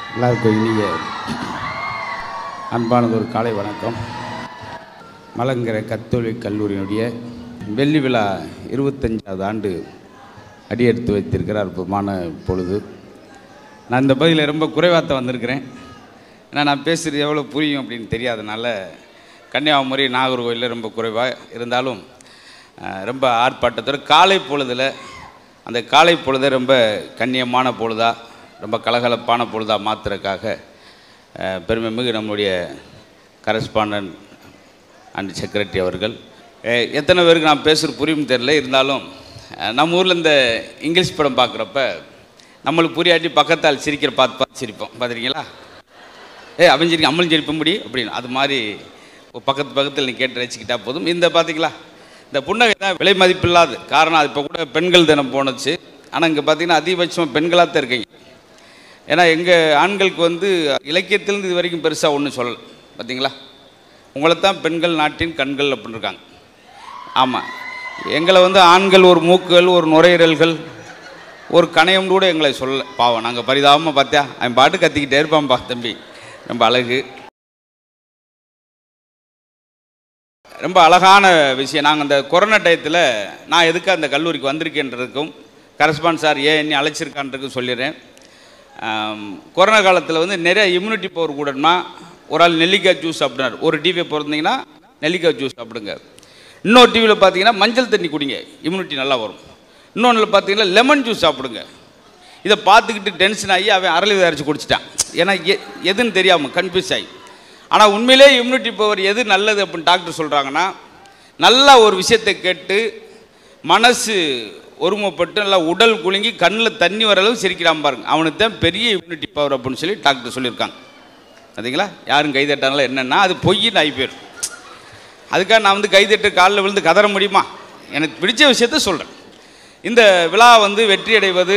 எல்லாருக்கும் இனிய அன்பானது ஒரு காலை வணக்கம் மலங்கரை கத்தோலிக் கல்லூரியினுடைய வெள்ளி விழா இருபத்தஞ்சாவது ஆண்டு அடியெடுத்து வைத்திருக்கிற அற்புதமான பொழுது நான் இந்த பகுதியில் ரொம்ப குறைவாக வந்திருக்கிறேன் ஏன்னா நான் பேசுகிறது எவ்வளோ புரியும் அப்படின்னு தெரியாதனால கன்னியாகுமரி நாகர்கோவிலில் ரொம்ப குறைவாக இருந்தாலும் அஹ், ரொம்ப ஆர்ப்பாட்டத்தோட காலை பொழுதில் அந்த காலை பொழுதை ரொம்ப கண்ணியமான பொழுதா ரொம்ப கலகலப்பான பொழுதா மாற்றுறதுக்காக பெருமை மிகு நம்முடைய கரஸ்பாண்டன்ட் அண்ட் செக்ரட்டரி அவர்கள் அஹ், எத்தனை பேருக்கு நான் பேசுகிற புரியும் தெரில இருந்தாலும் அஹ், நம்ம ஊரில் இந்த இங்கிலீஷ் படம் பார்க்குறப்ப நம்மளுக்கு புரியாட்டி பக்கத்தால் சிரிக்கிற பார்த்து பார்த்து சிரிப்போம் பார்த்துருக்கீங்களா ஏ அவன் சிரிக்க அம்மளும் சிரிப்ப முடி அப்படின்னு அது மாதிரி ஒரு பக்கத்து பக்கத்தில் நீ கேட்டு ரசிக்கிட்டா போதும் இந்த பார்த்தீங்களா இந்த புன்னகை தான் விலை மதிப்பில்லாது காரணம் அது இப்போ கூட பெண்கள் தினம் போணுச்சு ஆனால் இங்கே பார்த்தீங்கன்னா அதிகபட்சமாக பெண்களாக தான் இருக்கீங்க ஏன்னா எங்கள் ஆண்களுக்கு வந்து இலக்கியத்திலேருந்து இது வரைக்கும் பெருசாக ஒன்றும் சொல்லலை பார்த்தீங்களா உங்களை தான் பெண்கள் நாட்டின் கண்கள் அப்படின்னு இருக்காங்க ஆமாம் எங்களை வந்து ஆண்கள் ஒரு மூக்குகள் ஒரு நுரையீரல்கள் ஒரு கணையம் கூட எங்களை சொல்ல பாவம் நாங்கள் பரிதாபமாக பார்த்தியா அவன் பாட்டு கத்திக்கிட்டே இருப்பான்பா தம்பி ரொம்ப அழகு ரொம்ப அழகான விஷயம் நாங்கள் அந்த கொரோனா டயத்தில் நான் எதுக்கு அந்த கல்லூரிக்கு வந்திருக்கேன்றதுக்கும் கரஸ்பாண்ட் சார் ஏன் என்னை அழைச்சிருக்கான்றதுக்கும் சொல்லிடுறேன் ஆம், கொரோனா காலத்தில் வந்து நிறைய இம்யூனிட்டி பவர் கூடனா ஒரு ஆள் நெல்லிக்காய் ஜூஸ் சாப்பிட்றாரு ஒரு டிவியை பிறந்தீங்கன்னா நெல்லிக்காய் ஜூஸ் சாப்பிடுங்க இன்னொரு டிவியில் பார்த்தீங்கன்னா மஞ்சள் தண்ணி குடிங்க இம்யூனிட்டி நல்லா வரும் இன்னொன்றில் பார்த்தீங்கன்னா லெமன் ஜூஸ் சாப்பிடுங்க இதை பார்த்துக்கிட்டு டென்ஷன் ஆகி அவன் அரளி அரைச்சி குடிச்சிட்டான் ஏன்னா எ- எதுன்னு தெரியாமல் கன்ஃபியூஸ் ஆகி ஆனால் உண்மையிலே இம்யூனிட்டி பவர் எது நல்லது அப்படின்னு டாக்டர் சொல்கிறாங்கன்னா நல்லா ஒரு விஷயத்தை கேட்டு மனசு ஒருமைப்பட்டு நல்லா உடல் குலுங்கி கண்ணில் தண்ணி வர அளவு சிரிக்கிறான் பாருங்க அவனுக்கு தான் பெரிய இம்யூனிட்டி பவர் அப்படின்னு சொல்லி டாக்டர் சொல்லியிருக்காங்க பார்த்தீங்களா யாரும் கைதட்டாங்களோ என்னென்னா அது பொய்ன்னு ஆகி போயிடும் அதுக்காக நான் வந்து கைதட்டு காலில் விழுந்து கதற முடியுமா எனக்கு பிடிச்ச விஷயத்த சொல்கிறேன் இந்த விழா வந்து வெற்றி அடைவது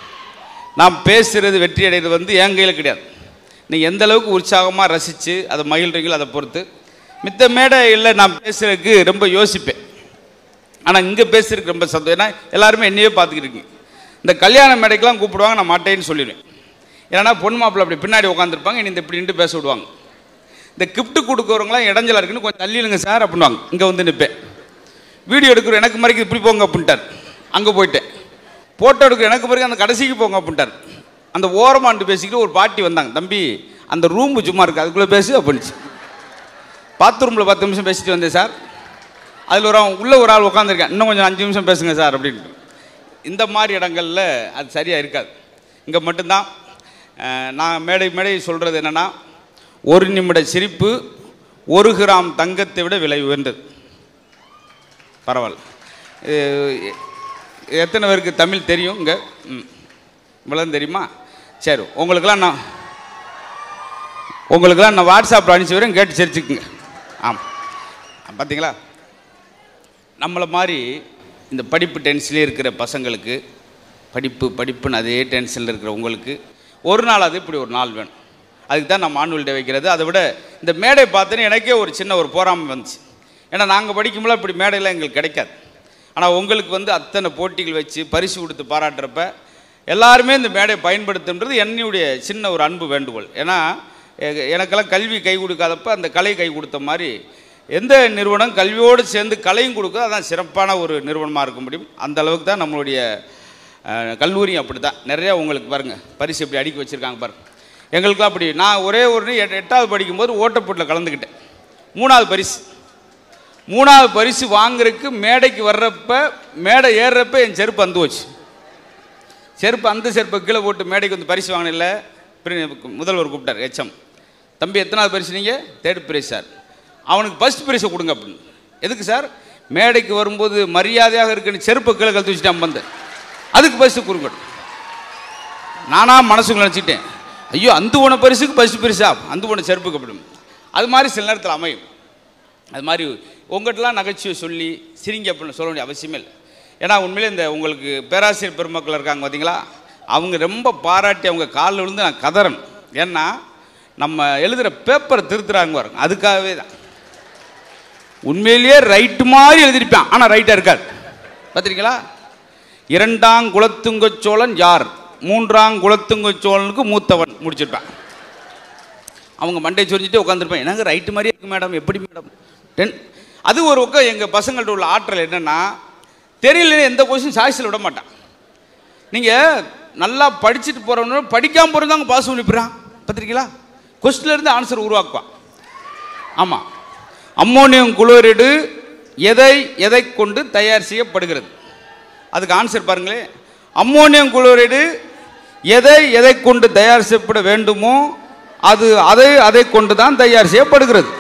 நாம் பேசுகிறது வெற்றி அடைகிறது வந்து என் கையில் கிடையாது நீங்கள் எந்த அளவுக்கு உற்சாகமாக ரசித்து அதை மகிழ்றீங்களோ அதை பொறுத்து மித்த மேடையில் நான் பேசுகிறதுக்கு ரொம்ப யோசிப்பேன் ஆனால் இங்கே பேசுறதுக்கு ரொம்ப சந்தோஷம் ஏன்னா எல்லாருமே என்னையே பார்த்துக்கிட்டு இருக்கீங்க இந்த கல்யாண மேடைக்கெலாம் கூப்பிடுவாங்க நான் மாட்டேன்னு சொல்லிடுவேன் ஏன்னா பொண்ணு மாப்பிள்ளை அப்படி பின்னாடி உட்காந்துருப்பாங்க நீ இந்த இப்படி நின்று பேச விடுவாங்க இந்த கிஃப்ட் கொடுக்குறவங்களாம் இடைஞ்சலா இருக்குன்னு கொஞ்சம் தள்ளிடுங்க சார் அப்படின்வாங்க இங்கே வந்து நிற்பேன் வீடியோ எடுக்கிற எனக்கு மறைக்கு இப்படி போங்க அப்படின்ட்டார் அங்கே போயிட்டேன் ஃபோட்டோ எடுக்கிற எனக்கு பிறகு அந்த கடைசிக்கு போங்க அப்படின்ட்டார் அந்த ஓரமாண்டு பேசிக்கிட்டு ஒரு பாட்டி வந்தாங்க தம்பி அந்த ரூம் சும்மா இருக்கு அதுக்குள்ளே பேசு அப்படின்னுச்சு பாத்ரூமில் பத்து நிமிஷம் பேசிட்டு வந்தேன் சார் அதில் ஒரு அவன் உள்ளே ஒரு ஆள் உட்காந்துருக்கேன் இன்னும் கொஞ்சம் அஞ்சு நிமிஷம் பேசுங்க சார் அப்படின்ட்டு இந்த மாதிரி இடங்களில் அது சரியாக இருக்காது இங்கே மட்டும்தான் அஹ், நான் மேடை மேடை சொல்கிறது என்னென்னா ஒரு நிமிட சிரிப்பு ஒரு கிராம் தங்கத்தை விட விலை உயர்ந்தது பரவாயில்ல இது எத்தனை பேருக்கு தமிழ் தெரியும் இங்கே ம் இவ்வளோ தெரியுமா சரி உங்களுக்கெல்லாம் நான் உங்களுக்கெல்லாம் நான் வாட்ஸ்அப்பில் அனுப்பிச்சி வரேன் கேட்டு சிரிச்சுக்குங்க ஆமாம் பார்த்தீங்களா நம்மளை மாதிரி இந்த படிப்பு டென்ஷன்லேயே இருக்கிற பசங்களுக்கு படிப்பு படிப்புன்னு அதே டென்ஷனில் இருக்கிற உங்களுக்கு ஒரு நாள் அது இப்படி ஒரு நாள் வேணும் அதுக்கு தான் நம்ம ஆனுவல் டே வைக்கிறது அதை விட இந்த மேடை பார்த்தோன்னே எனக்கே ஒரு சின்ன ஒரு போராமை வந்துச்சு ஏன்னா நாங்கள் படிக்கும்போது இப்படி மேடையெல்லாம் எங்களுக்கு கிடைக்காது ஆனால் உங்களுக்கு வந்து அத்தனை போட்டிகள் வச்சு பரிசு கொடுத்து பாராட்டுறப்ப எல்லாருமே இந்த மேடையை பயன்படுத்துன்றது என்னுடைய சின்ன ஒரு அன்பு வேண்டுகோள் ஏன்னா எ- எனக்கெல்லாம் கல்வி கை கொடுக்காதப்ப அந்த கலை கை கொடுத்த மாதிரி எந்த நிறுவனம் கல்வியோடு சேர்ந்து கலையும் கொடுக்குதோ அதான் சிறப்பான ஒரு நிறுவனமாக இருக்க முடியும் அந்த அளவுக்கு தான் நம்மளுடைய அஹ், கல்லூரியும் அப்படி தான் நிறையா உங்களுக்கு பாருங்கள் பரிசு இப்படி அடுக்கி வச்சுருக்காங்க பாருங்க எங்களுக்குலாம் அப்படி நான் ஒரே ஒரு எட்- எட்டாவது படிக்கும்போது ஓட்டப்போட்டில் கலந்துக்கிட்டேன் மூணாவது பரிசு மூணாவது பரிசு வாங்குறதுக்கு மேடைக்கு வர்றப்ப மேடை ஏறுறப்ப என் செருப்பு அந்து வச்சு செருப்பு அந்த செருப்பை கீழே போட்டு மேடைக்கு வந்து பரிசு வாங்கினில்ல முதல்வர் கூப்பிட்டார் எச்எம் தம்பி எத்தனாவது பரிசு நீங்கள் தேர்ட் பிரைஸ் சார் அவனுக்கு ஃபஸ்ட் பிரைஸை கொடுங்க அப்படின்னு எதுக்கு சார் மேடைக்கு வரும்போது மரியாதையாக இருக்குன்னு செருப்பை கீழே கழுத்து வச்சுட்டான் வந்து அதுக்கு ஃபஸ்ட்டு கொடுங்க நானாக மனசுக்குள்ள நினச்சிக்கிட்டேன் ஐயோ அந்த போன பரிசுக்கு ஃபஸ்ட் பரிசா அந்த போன செருப்புக்கு அப்படின்னு அது மாதிரி சில நேரத்தில் அமையும் அது மாதிரி உங்கள்கிட்டலாம் நகைச்சுவை சொல்லி சிரிங்க அப்படின்னு சொல்ல வேண்டிய அவசியமே இல்லை ஏன்னா உண்மையிலே இந்த உங்களுக்கு பேராசிரியர் பெருமக்கள் இருக்காங்க பார்த்தீங்களா அவங்க ரொம்ப பாராட்டி அவங்க காலில் விழுந்து நான் கதறணும் ஏன்னா நம்ம எழுதுகிற பேப்பரை திருத்துறாங்க பாருங்க அதுக்காகவே தான் உண்மையிலேயே ரைட்டு மாதிரி எழுதியிருப்பான் ஆனால் ரைட்டாக இருக்காது பார்த்துருக்கீங்களா இரண்டாம் குலத்துங்க சோழன் யார் மூன்றாம் குலத்துங்க சோழனுக்கு மூத்தவன் முடிச்சிருப்பேன் அவங்க மண்டை சொரிஞ்சிட்டு உட்காந்துருப்பேன் எனக்கு ரைட்டு மாதிரியே இருக்கு மேடம் எப்படி மேடம் டென் அது ஒரு பக்கம் எங்கள் பசங்கள்ட்ட உள்ள ஆற்றல் என்னென்னா தெரியல எந்த கொஸ்டின் சாய்ஸில் விட மாட்டான் நீங்கள் நல்லா படிச்சுட்டு போகிறவங்க படிக்காமல் போகிறவங்க பாஸ் பண்ணிப்பிடான் பார்த்துருக்கீங்களா கொஸ்டின்லேருந்து ஆன்சர் உருவாக்குவான் ஆமாம் அம்மோனியம் குளோரைடு எதை எதை கொண்டு தயார் செய்யப்படுகிறது அதுக்கு ஆன்சர் பாருங்களேன் அம்மோனியம் குளோரைடு எதை எதை கொண்டு தயார் செய்யப்பட வேண்டுமோ அது அதை அதை கொண்டு தான் தயார் செய்யப்படுகிறது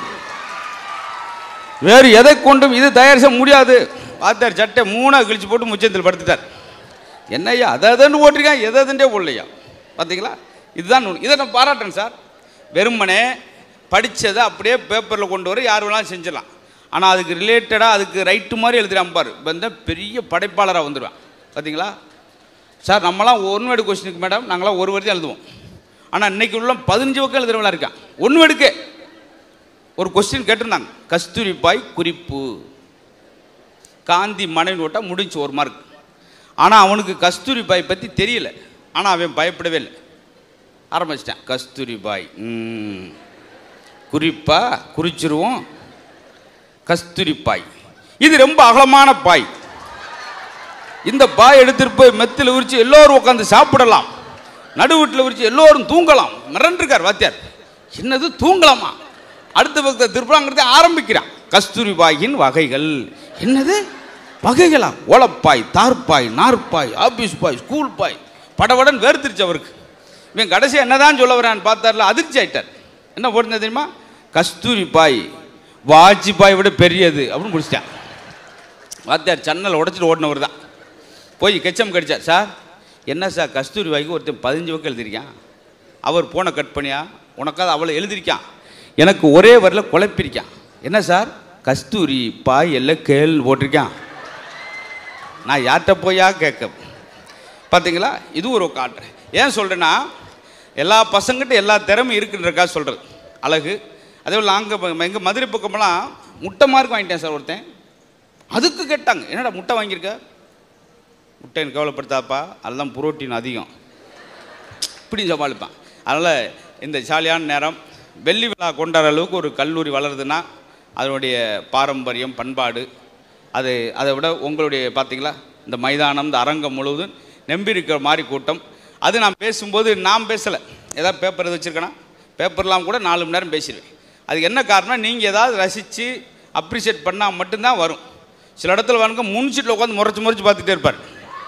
வேறு எதை கொண்டும் இது தயார் செய்ய முடியாது பார்த்தார் சட்டை மூணாக கிழிச்சு போட்டு முச்சத்தில் படுத்துட்டார் என்னய்யா அதை அதுன்னு போட்டிருக்கேன் எதை அதுண்டே போடலையா பார்த்தீங்களா இதுதான் உண்மை. இதை நான் பாராட்டுறேன் சார் வெறுமனே படித்ததை அப்படியே பேப்பரில் கொண்டு வர யார் வேணாலும் செஞ்சிடலாம் ஆனால் அதுக்கு ரிலேட்டடாக அதுக்கு ரைட்டு மாதிரி எழுதுறான் பாரு இப்போ இந்த பெரிய படைப்பாளராக வந்துடுவேன் பார்த்தீங்களா சார் நம்மலாம் ஒன் வேர்டு கொஸ்டினுக்கு மேடம் நாங்களாம் ஒரு வருஷம் எழுதுவோம் ஆனால் இன்னைக்கு உள்ள பதினஞ்சு பக்கம் எழுதுறவங்களா இருக்கான் ஒன்று வேர்டுக்கே ஒரு கொஸ்டின் கேட்டிருந்தாங்க கஸ்தூரி பாய் குறிப்பு காந்தி மனைவி ஓட்டா முடிஞ்சு ஒரு மார்க் ஆனால் அவனுக்கு கஸ்தூரி பாய் பற்றி தெரியல ஆனால் அவன் பயப்படவே இல்லை ஆரம்பிச்சிட்டான் கஸ்தூரி பாய் ம். குறிப்பா குறிச்சிருவோம் கஸ்தூரி பாய் இது ரொம்ப அகலமான பாய் இந்த பாய் எடுத்துட்டு போய் மெத்தில் உரிச்சு எல்லோரும் உட்காந்து சாப்பிடலாம் நடுவீட்டில் உரிச்சு எல்லோரும் தூங்கலாம் மிரண்டிருக்கார் வாத்தியார் என்னது தூங்கலாமா அடுத்த பக்கத்தை திருப்பலாங்கிறத ஆரம்பிக்கிறான் கஸ்தூரி பாயின் வகைகள் என்னது வகைகளா ஓலப்பாய் தார்பாய் நார்பாய் ஆபீஸ் பாய் ஸ்கூல் பாய் படபடன் வேர்த்திருச்சு அவருக்கு இவன் கடைசி என்னதான் சொல்ல வரான்னு பார்த்தார்ல அதிர்ச்சி ஆயிட்டார் என்ன போட்டிருந்தது தெரியுமா கஸ்தூரி பாய் வாஜி பாய் விட பெரியது அப்படின்னு முடிச்சிட்டான் வாத்தியார் சன்னல் உடைச்சிட்டு ஓடினவர் தான் போய் கெச்சம் கடிச்சார் சார் என்ன சார் கஸ்தூரி வாய்க்கு ஒருத்தன் பதினஞ்சு பக்கம் எழுதிருக்கான் அவர் போன கட் பண்ணியா உனக்காவது அவளை எழுதிருக்கான் எனக்கு ஒரே வரில குழப்பிருக்கான் என்ன சார் கஸ்தூரி பாய் எல்லாம் கேள் போட்டிருக்கான் நான் யார்கிட்ட போயா கேட்க பார்த்தீங்களா இது ஒரு காட்டு ஏன் சொல்கிறேன்னா எல்லா பசங்கிட்ட எல்லா திறமையும் இருக்குன்றக்கா சொல்கிறது அழகு அதே போல் நாங்கள் எங்கள் மதுரை பக்கமெல்லாம் முட்டை மார்க் வாங்கிட்டேன் சார் ஒருத்தன் அதுக்கு கேட்டாங்க என்னடா முட்டை வாங்கியிருக்க முட்டை எனக்கு கவலைப்படுத்தாப்பா அதெல்லாம் புரோட்டீன் அதிகம் இப்படி சமாளிப்பான் அதனால் இந்த ஜாலியான நேரம் வெள்ளி விழா கொண்டாடுற அளவுக்கு ஒரு கல்லூரி வளருதுன்னா அதனுடைய பாரம்பரியம் பண்பாடு அது அதை விட உங்களுடைய பார்த்தீங்களா இந்த மைதானம் இந்த அரங்கம் முழுவதும் நம்பி இருக்கிற மாதிரி கூட்டம் அது நான் பேசும்போது நான் பேசலை ஏதாவது பேப்பர் எது வச்சுருக்கேன்னா பேப்பர்லாம் கூட நாலு மணி நேரம் பேசிடுவேன் அதுக்கு என்ன காரணம் நீங்கள் ஏதாவது ரசித்து அப்ரிஷியேட் பண்ணால் மட்டும்தான் வரும் சில இடத்துல வாங்க முன் சீட்டில் உட்காந்து முறைச்சு முறைச்சு பார்த்துட்டே இருப்பார்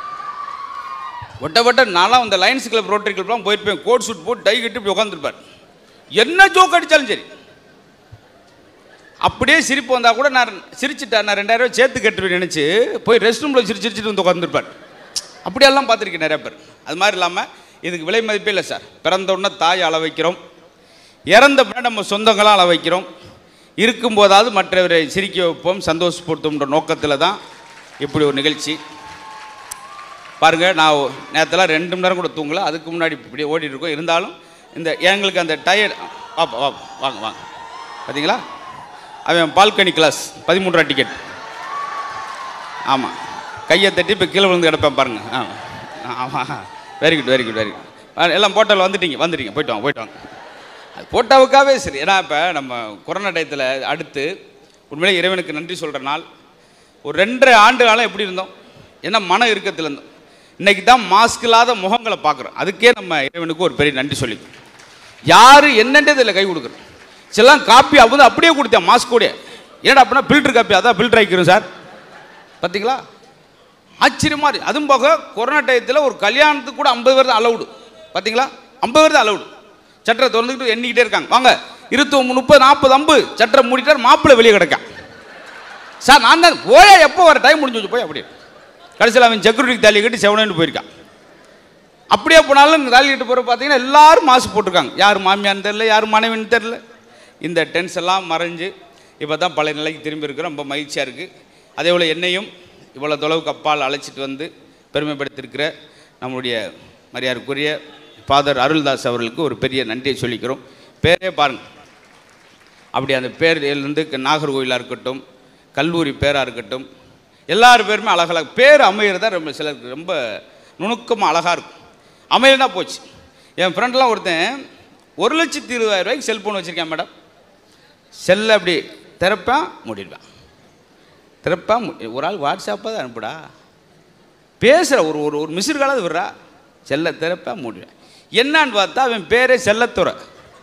ஒட்ட ஒட்ட நான்லாம் இந்த லைன்ஸ் கிளப் ரோட்டரி கிளப்லாம் போயிருப்பேன் கோட் சூட் போட்டு டை கட்டி இப்படி உட்காந்துருப்பார் என்ன ஜோக் அடித்தாலும் சரி அப்படியே சிரிப்பு வந்தால் கூட நான் சிரிச்சிட்டேன் நான் ரெண்டாயிரம் ரூபாய் சேர்த்து கட்டுவேன் நினச்சி போய் ரெஸ்ட் ரூமில் சிரிச்சு சிரிச்சிட்டு வந்து உட்காந்துருப்பார் அப்படியெல்லாம் பார்த்துருக்கேன் நிறைய பேர் அது மாதிரி இல்லாமல் இதுக்கு விலை மதிப்பே இல்லை சார் பிறந்த உடனே தாய் அள வைக்கிறோம் இறந்த பின்னாடி நம்ம சொந்தங்களாக அள வைக்கிறோம் இருக்கும்போதாவது மற்றவரை சிரிக்க வைப்போம் சந்தோஷப்படுத்தும்ன்ற நோக்கத்தில் தான் இப்படி ஒரு நிகழ்ச்சி பாருங்க நான் நேரத்தில் ரெண்டு மணி நேரம் கூட தூங்கல அதுக்கு முன்னாடி இப்படி ஓடிட்டு இருக்கோம் இருந்தாலும் இந்த எங்களுக்கு அந்த டயர்ட் வாப்பா வா வாங்க வாங்க பார்த்தீங்களா அவன் பால்கனி கிளாஸ் பதிமூன்றுரூவா டிக்கெட் ஆமாம் கையை தட்டி இப்போ கீழே விழுந்து கிடப்பேன் பாருங்க ஆ ஆமாம் very good very good very good எல்லாம் போட்டோவில் வந்துட்டீங்க வந்துட்டீங்க போயிட்டு வாங்க போயிட்டு வாங்க அது போட்டோவுக்காகவே சரி ஏன்னா இப்போ நம்ம கொரோனா டயத்தில் அடுத்து உண்மையிலே இறைவனுக்கு நன்றி சொல்கிற நாள் ஒரு ரெண்டரை ஆண்டு காலம் எப்படி இருந்தோம் என்ன மன இறுக்கத்தில் இருந்தோம் இன்னைக்கு தான் மாஸ்க் இல்லாத முகங்களை பார்க்குறோம் அதுக்கே நம்ம இறைவனுக்கு ஒரு பெரிய நன்றி சொல்லிக்கணும் யார் என்னன்றது இதில் கை கொடுக்குறோம் சிலாம் காப்பி அவங்க அப்படியே கொடுத்தேன் மாஸ்க் கூட ஏன்னா அப்படின்னா ஃபில்டர் காப்பி அதான் ஃபில்டர் ஆகிக்கிறோம் சார் பார்த்தீங்களா ஆச்சரியமா இருக்கு அதுவும் போக கொரோனா டயத்தில் ஒரு கல்யாணத்துக்கு கூட ஐம்பது பேர் தான் அலவுடு பார்த்தீங்களா ஐம்பது பேர் தான் அலவுடு சட்டரை திறந்துக்கிட்டு எண்ணிக்கிட்டே இருக்காங்க வாங்க இருபத்தி முப்பது நாற்பது ஐம்பது சட்டரை மூடிட்டார் மாப்பிள்ளை வெளியே கிடக்கான் சார் நான் தான் போயா எப்போ வர டைம் முடிஞ்சு வச்சு போய் அப்படியே கடைசியில் அவன் செக்யூரிட்டி தாலி கட்டி செவனேன்னு போயிருக்கான் அப்படியே போனாலும் தாலி கட்டு போகிற பார்த்தீங்கன்னா எல்லாரும் மாஸ்க் போட்டிருக்காங்க யார் மாமியார்னு தெரில யார் மனைவின்னு தெரில இந்த டென்ஸ் எல்லாம் மறைஞ்சு இப்போ தான் பழைய நிலைக்கு திரும்பி இருக்கிறோம் ரொம்ப மகிழ்ச்சியாக இருக்குது அதே போல் என்னையும் இவ்வளோ தொலைவுக்கு அப்பால் அழைச்சிட்டு வந்து பெருமைப்படுத்தியிருக்கிற நம்முடைய மரியாதைக்குரிய ஃபாதர் அருள்தாஸ் அவர்களுக்கு ஒரு பெரிய நன்றியை சொல்லிக்கிறோம் பேரே பாருங்கள் அப்படி அந்த பேர்லேருந்து நாகர்கோயிலாக இருக்கட்டும் கல்லூரி பேராக இருக்கட்டும் எல்லார் பேருமே அழகழக பேர் அமையிறதா ரொம்ப சிலருக்கு ரொம்ப நுணுக்கமாக அழகாக இருக்கும் அமையலனா போச்சு என் ஃப்ரெண்ட்லாம் ஒருத்தன் ஒரு லட்சத்தி இருபதாயிரம் ரூபாய்க்கு செல்ஃபோன் வச்சுருக்கேன் மேடம் செல்லை அப்படி திறப்பேன் மூடிடுவேன் திறப்பேன் மூ- ஒரு ஆள் வாட்ஸ்அப்பாக தான் அனுப்புடா பேசுகிற ஒரு ஒரு ஒரு மிஸ்ரு காலாவது விடுறா செல்லை திறப்பேன் மூடிடுவேன் என்னான்னு பார்த்தா அவன் பேரே செல்லத்துறை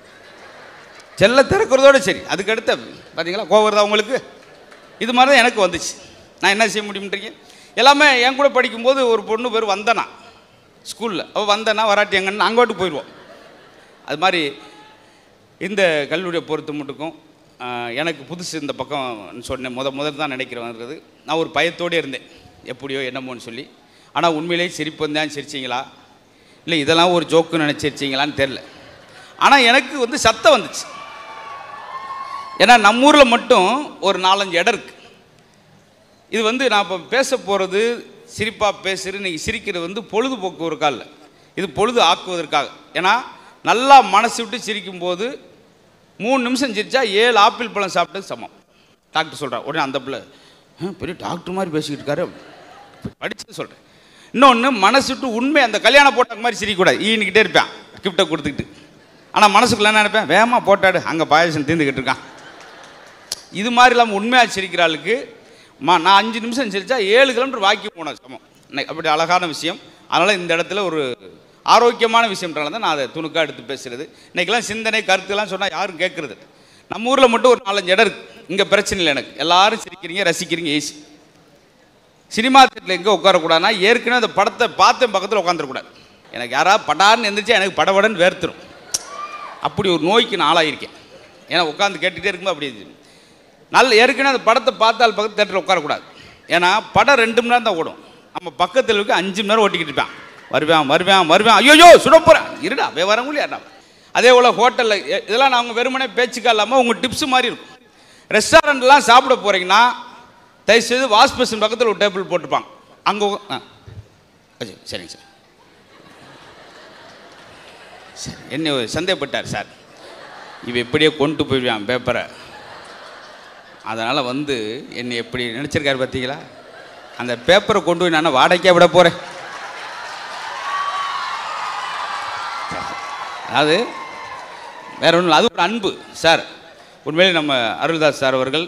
செல்ல திறக்கிறதோட சரி அதுக்கு அடுத்த பார்த்தீங்களா கோவம் வருதா உங்களுக்கு இது மாதிரி தான் எனக்கு வந்துச்சு நான் என்ன செய்ய முடியும்ன்றீங்க எல்லாமே என் கூட படிக்கும்போது ஒரு பொண்ணு பேர் வந்தனா ஸ்கூலில் அவள் வந்தனா வராட்டி எங்கன்னு அங்கோட்டு போயிடுவோம் அது மாதிரி இந்த கல்லூரியை பொறுத்த மட்டுக்கும் ஆஹ், எனக்கு புதுசு இந்த பக்கம் சொன்னேன் முத முதல்ல தான் நினைக்கிறேன்றது நான் ஒரு பயத்தோடு இருந்தேன் எப்படியோ என்னமோன்னு சொல்லி ஆனால் உண்மையிலேயே சிரிப்பு வந்தான் சிரிச்சிங்களா இல்லை இதெல்லாம் ஒரு ஜோக்குன்னு நினச்சிருச்சிங்களான்னு தெரில ஆனால் எனக்கு வந்து சத்தம் வந்துச்சு ஏன்னா நம்ம ஊரில் மட்டும் ஒரு நாலஞ்சு இடம் இருக்கு இது வந்து நான் இப்போ பேச போகிறது சிரிப்பாக பேசுகிறது நீங்கள் சிரிக்கிறது வந்து பொழுதுபோக்கு ஒரு காலில் இது பொழுது ஆக்குவதற்காக ஏன்னா நல்லா மனசு விட்டு சிரிக்கும்போது மூணு நிமிஷம் சிரிச்சா ஏழு ஆப்பிள் பழம் சாப்பிட்டது சமம் டாக்டர் சொல்கிறா உடனே அந்த பிள்ளை "ஆ, பெரிய டாக்டர் மாதிரி பேசிக்கிட்டு இருக்காரு படிச்சு சொல்கிறேன் இன்னொன்று மனசு விட்டு உண்மை அந்த கல்யாணம் போட்டாங்க மாதிரி சிரிக்கக்கூடாது ஈனிக்கிட்டே இருப்பேன் கிஃப்ட்டை கொடுத்துக்கிட்டு ஆனால் மனசுக்குள்ள என்ன நினைப்பேன் வேகமாக போட்டாடு அங்கே பாயசம் தீர்ந்துக்கிட்டு இருக்கான் இது மாதிரி இல்லாமல் உண்மையாக சிரிக்கிற ஆளுக்கு மா நான் அஞ்சு நிமிஷம் சிரிச்சா ஏழு கிலோமீட்டர் வாக்கி போன சமம் இன்னைக்கு அப்படி அழகான விஷயம் அதனால் இந்த இடத்துல ஒரு ஆரோக்கியமான விஷயம்ன்றனால தான் நான் அதை துணுக்காக எடுத்து பேசுறது இன்னைக்கெல்லாம் சிந்தனை கருத்துலாம் சொன்னால் யாரும் கேட்குறது இல்ல. நம்ம ஊரில் மட்டும் ஒரு நாலஞ்சு இடம் இருக்கு இங்கே பிரச்சனை இல்லை எனக்கு எல்லாரும் சிரிக்கிறீங்க ரசிக்கிறீங்க ஈஸி சினிமா தேட்டரில் எங்கே உட்காரக்கூடாதுன்னா ஏற்கனவே அந்த படத்தை பார்த்த பக்கத்தில் உட்காந்துடக்கூடாது எனக்கு யாராவது படார்னு எந்திரிச்சா எனக்கு படபடன்னு வேர்த்துரும் அப்படி ஒரு நோய்க்கு நான் ஆளாயிருக்கேன் ஏன்னா உட்காந்து கேட்டுகிட்டே இருக்கும்போது அப்படி இருந்துச்சு. நல்ல ஏற்கனவே அந்த படத்தை பார்த்தால் பக்கத்து தேட்டரில் உட்காரக்கூடாது ஏன்னா படம் ரெண்டு மணி நேரம் தான் ஓடும் நம்ம பக்கத்தில் இருக்க அஞ்சு மணி நேரம் ஓட்டிக்கிட்டு இருப்பான் வருவேன் வருவேன் வருவேன் ஐயோ சுட போகிறேன் இருடா வே வரவங்களே யாரா அதே போல் ஹோட்டலில் இதெல்லாம் நாங்கள் வெறுமனே பேச்சுக்கா இல்லாமல் உங்கள் டிப்ஸ் மாதிரி இருக்கும் ரெஸ்டாரண்ட்லாம் சாப்பிட போகிறீங்கன்னா தயவுசெய்து வாஷ் பேஷன் பக்கத்தில் ஒரு டேபிள் போட்டுப்பாங்க அங்கே ஆ சரி, சரிங்க சார் சரி என்ன சந்தேகப்பட்டார் சார் இவ எப்படியே கொண்டு போயிடுவான் பேப்பரை அதனால் வந்து என்னை எப்படி நினச்சிருக்காரு பார்த்தீங்களா அந்த பேப்பரை கொண்டு போய் நான் வாடகைக்கே விட போகிறேன் அதாவது வேற ஒன்றும் இல்லை அது ஒரு அன்பு சார் உண்மையிலே நம்ம அருள்தாஸ் சார் அவர்கள்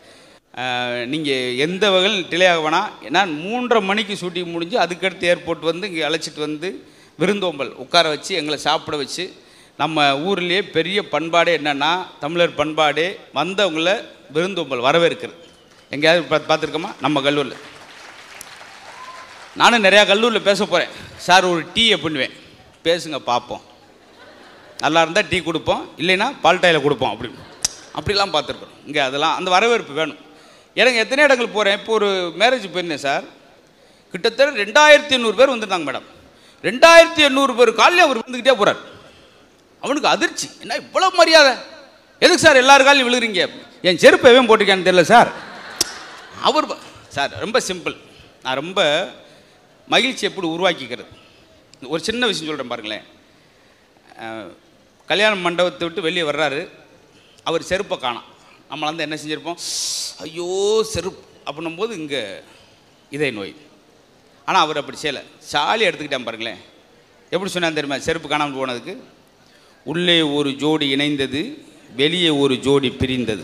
நீங்கள் எந்த வகையில் டிலே ஆக வேணாம் ஏன்னா மூன்றரை மணிக்கு ஷூட்டிங் முடிஞ்சு அதுக்கடுத்து ஏர்போர்ட் வந்து இங்கே அழைச்சிட்டு வந்து விருந்தோம்பல் உட்கார வச்சு எங்களை சாப்பிட வச்சு நம்ம ஊர்லேயே பெரிய பண்பாடே என்னென்னா தமிழர் பண்பாடே வந்தவங்கள விருந்தோம்பல் வரவேற்கிறது எங்கேயாவது பார்த்து பார்த்துருக்கோமா நம்ம கல்லூரில் நானும் நிறையா கல்லூரியில் பேச போகிறேன் சார் ஒரு டீயை பண்ணுவேன் பேசுங்க பார்ப்போம் நல்லா இருந்தால் டீ கொடுப்போம் இல்லைன்னா பால்டாயில் கொடுப்போம் அப்படி அப்படிலாம் பார்த்துருக்குறோம் இங்கே அதெல்லாம் அந்த வரவேற்பு வேணும் எனக்கு எத்தனை இடங்கள் போகிறேன் இப்போ ஒரு மேரேஜ் போயிருந்தேன் சார் கிட்டத்தட்ட ரெண்டாயிரத்தி எண்ணூறு பேர் வந்திருந்தாங்க மேடம் ரெண்டாயிரத்தி எண்ணூறு பேர் காலையில் அவர் வந்துக்கிட்டே போகிறார் அவனுக்கு அதிர்ச்சி என்ன இவ்வளோ மரியாதை எதுக்கு சார் எல்லார் காலையும் விழுகிறீங்க என் செருப்பு எவன் போட்டிருக்கான்னு தெரியல சார் அவர் ப- சார் ரொம்ப சிம்பிள் நான் ரொம்ப மகிழ்ச்சி எப்படி உருவாக்கிக்கிறது ஒரு சின்ன விஷயம் சொல்கிறேன் பாருங்களேன் அஹ், கல்யாண மண்டபத்தை விட்டு வெளியே வர்றாரு அவர் செருப்பை காணோம் நம்மள வந்து என்ன செஞ்சுருப்போம் ஐயோ செருப்பு அப்படின்னும் போது இங்கே இதய நோய் ஆனால் அவர் அப்படி செய்யலை சாலி எடுத்துக்கிட்டான் பாருங்களேன் எப்படி சொன்னான் தெரியுமா செருப்பு காணாமல் போனதுக்கு உள்ளே ஒரு ஜோடி இணைந்தது வெளியே ஒரு ஜோடி பிரிந்தது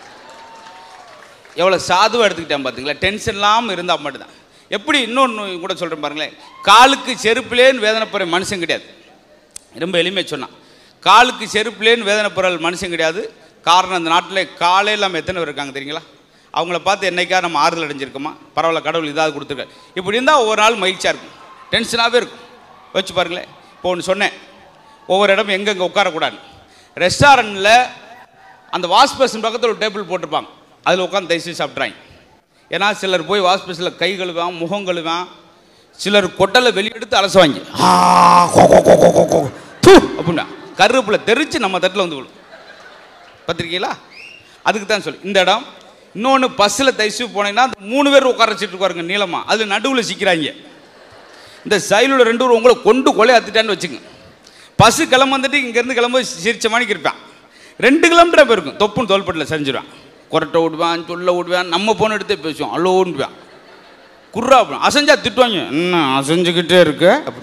எவ்வளோ சாதுவாக எடுத்துக்கிட்டேன் பார்த்தீங்களா டென்ஷன் இல்லாமல் இருந்தால் மட்டும்தான் எப்படி இன்னொன்று கூட சொல்கிறேன் பாருங்களேன் காலுக்கு செருப்புலேன்னு வேதனைப்படுற மனுஷன் கிடையாது ரொம்ப எளிமையாக சொன்னான் காலுக்கு செருப்புலேன்னு வேதனைப்படுற மனுஷன் கிடையாது காரணம் இந்த நாட்டில் காலே இல்லாமல் எத்தனை பேர் இருக்காங்க தெரியுங்களா அவங்கள பார்த்து என்னைக்கா நம்ம ஆறுதல் அடைஞ்சிருக்கோமா பரவாயில்ல கடவுள் இதாவது கொடுத்துருக்காரு இப்படி இருந்தால் ஒவ்வொரு நாள் மகிழ்ச்சியாக இருக்கும் டென்ஷனாகவே இருக்கும் வச்சு பாருங்களேன் இப்போ ஒன்று சொன்னேன் ஒவ்வொரு இடம் எங்கெங்கே உட்காரக்கூடாது ரெஸ்டாரண்ட்டில் அந்த வாஷ் பேஷன் பக்கத்தில் ஒரு டேபிள் போட்டிருப்பாங்க அதில் உட்காந்து தயவுசெய்து சாப்பிட்றாங்க ஏன்னா சிலர் போய் வாஷ் பேஷனில் கை கழுவான் முகம் கழுவான் சிலர் கொட்டலை வெளியெடுத்து அலசுவாங்க ஆ, கோ, கோ, கோ, கோ, கோ, கோ. தூ அப்படின்னா கருவேப்பிலை தெரிச்சு நம்ம தட்டில் வந்து விழும் பார்த்துருக்கீங்களா அதுக்கு தான் சொல்லு இந்த இடம் இன்னொன்று பஸ்ஸில் தைசு போனீங்கன்னா அந்த மூணு பேர் உட்கார வச்சுட்டு இருக்காருங்க நீளமாக அதில் நடுவில் சிக்கிறாங்க இந்த சைலோட ரெண்டு பேரும் உங்களை கொண்டு கொலையாத்துட்டான்னு வச்சுங்க பஸ்ஸு கிளம்ப வந்துட்டு இங்கேருந்து கிளம்ப சிரிச்ச மணிக்கு இருப்பான் ரெண்டு கிலோமீட்டர் போயிருக்கும் தொப்புன்னு தோள்பட்டில் செஞ்சிருவான் கொரட்டை விடுவான் சொல்ல விடுவான் நம்ம போன எடுத்தே பேசுவோம் அலோன்னுவான் குர்ரா அப்படின்னு அசைஞ்சா திட்டுவாங்க என்ன அசைஞ்சுக்கிட்டே இருக்கு அப்படின்னு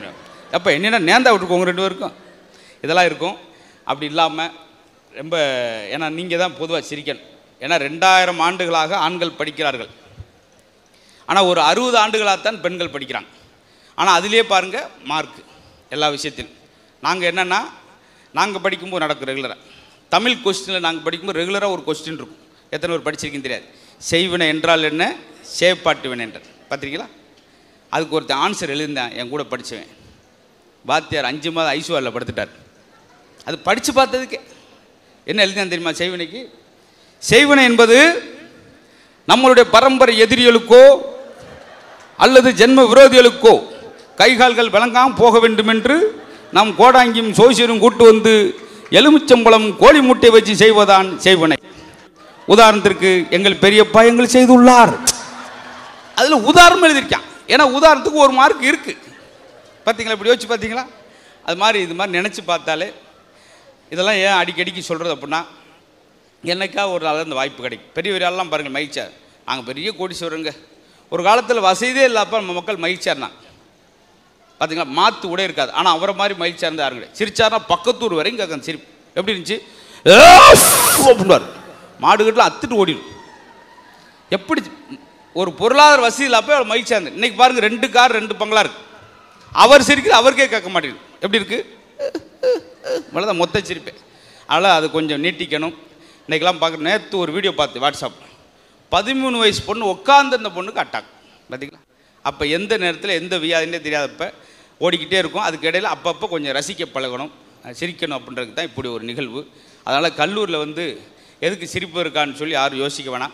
அப்போ என்னென்ன நேந்தா விட்டுருக்கோங்க ரெண்டு பேருக்கும் இதெல்லாம் இருக்கும் அப்படி இல்லாமல் ரொம்ப ஏன்னா நீங்கள் தான் பொதுவாக சிரிக்கணும் ஏன்னா ரெண்டாயிரம் ஆண்டுகளாக ஆண்கள் படிக்கிறார்கள் ஆனால் ஒரு அறுபது ஆண்டுகளாகத்தான் பெண்கள் படிக்கிறாங்க ஆனால் அதிலே பாருங்கள் மார்க் எல்லா விஷயத்திலும் நாங்கள் என்னென்னா நாங்கள் படிக்கும்போது நடக்கும் ரெகுலராக தமிழ் கொஸ்டினில் நாங்கள் படிக்கும்போது ரெகுலராக ஒரு கொஸ்டின் இருக்கும் எத்தனை பேர் படிச்சிருக்கீங்க தெரியாது செய்வினை என்றால் என்ன சேப்பாட்டு வினை என்றார் பார்த்திருக்கீங்களா அதுக்கு ஒருத்தன் ஆன்சர் எழுதியிருந்தேன் என் கூட படித்தவன் வாத்தியார் அஞ்சு மாதம் ஐசுவாரில் படுத்துட்டார் அது படித்து பார்த்ததுக்கே என்ன எழுதினான் தெரியுமா செய்வினைக்கு செய்வினை என்பது நம்மளுடைய பரம்பரை எதிரிகளுக்கோ அல்லது ஜென்ம விரோதிகளுக்கோ கைகால்கள் விளங்காமல் போக வேண்டும் என்று நாம் கோடாங்கியும் சோசியரும் கூட்டு வந்து எலுமிச்சம்பழம் கோழி முட்டை வச்சு செய்வதான் செய்வனை உதாரணத்திற்கு எங்கள் பெரியப்பா எங்கள் செய்துள்ளார் அதில் உதாரணம் எழுதியிருக்கான் ஏன்னா உதாரணத்துக்கு ஒரு மார்க் இருக்கு பார்த்தீங்களா இப்படி யோசிச்சு பார்த்தீங்களா அது மாதிரி இது மாதிரி நினச்சி பார்த்தாலே இதெல்லாம் ஏன் அடிக்கடிக்கு சொல்கிறது அப்படின்னா என்னைக்கா ஒரு நாள் அந்த வாய்ப்பு கிடைக்கும் பெரிய பெரிய ஆள்லாம் பாருங்கள் மகிழ்ச்சியா நாங்கள் பெரிய கோடீஸ்வரங்க ஒரு காலத்தில் வசதியே இல்லாப்ப நம்ம மக்கள் மகிழ்ச்சியாக இருந்தாங்க பார்த்தீங்களா மாத்து உடை இருக்காது ஆனால் அவரை மாதிரி மகிழ்ச்சியாக இருந்தால் யாரும் கிடையாது சிரிச்சாருன்னா பக்கத்தூர் வரைக்கும் கேட்க சிரிப்பு எப்படி இருந்துச்சு அப்படின்வார் மாடுகட்டில் அத்துட்டு ஓடிடும் எப்படி ஒரு பொருளாதார வசதி இல்லாப்ப அவர் மகிழ்ச்சியாக இருந்தது இன்னைக்கு பாருங்க ரெண்டு கார் ரெண்டு பங்களா இருக்கு அவர் சிரிக்கிறது அவருக்கே கேட்க மாட்டேங்குது எப்படி இருக்கு இவ்வளோதான் மொத்த சிரிப்பு அதனால் அது கொஞ்சம் நீட்டிக்கணும் இன்றைக்கெல்லாம் பார்க்குற நேற்று ஒரு வீடியோ பார்த்து வாட்ஸ்அப் பதிமூணு வயசு பொண்ணு உட்காந்து அந்த பொண்ணுக்கு அட்டாக் பார்த்தீங்களா அப்போ எந்த நேரத்தில் எந்த வியாதினே தெரியாதப்ப ஓடிக்கிட்டே இருக்கும் அதுக்கு இடையில் அப்பப்போ கொஞ்சம் ரசிக்க பழகணும் அஹ் சிரிக்கணும் அப்படின்றதுக்கு தான் இப்படி ஒரு நிகழ்வு அதனால் கல்லூரில் வந்து எதுக்கு சிரிப்பு இருக்கான்னு சொல்லி யாரும் யோசிக்க வேணாம்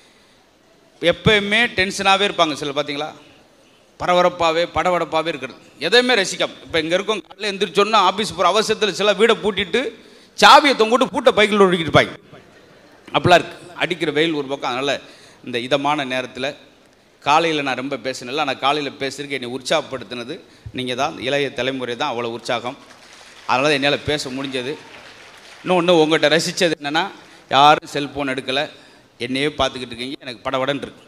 எப்பயுமே டென்ஷனாகவே இருப்பாங்க சில பார்த்தீங்களா பரபரப்பாகவே படபடப்பாகவே இருக்கிறது எதையுமே ரசிக்காம இப்போ இங்கே இருக்கோம் காலையில் எந்திரிச்சோன்னா ஆஃபீஸ் போகிற அவசரத்தில் சில வீடை பூட்டிட்டு சாவியை தொங்கிட்டு பூட்டை பைக்கில் ஓடிக்கிட்டு இருப்பாங்க அப்படிலாம் இருக்குது அடிக்கிற வெயில் ஒரு பக்கம் அதனால் இந்த இதமான நேரத்தில் காலையில் நான் ரொம்ப பேசினல ஆனால் காலையில் பேசுறதுக்கு என்னை உற்சாகப்படுத்தினது நீங்கள் தான் இளைய தலைமுறை தான் அவ்வளோ உற்சாகம் அதனால் என்னால் பேச முடிஞ்சது இன்னொன்று உங்கள்கிட்ட ரசித்தது என்னென்னா யாரும் செல்ஃபோன் எடுக்கலை என்னையே பார்த்துக்கிட்டு இருக்கீங்க எனக்கு படபடன்னு இருக்கு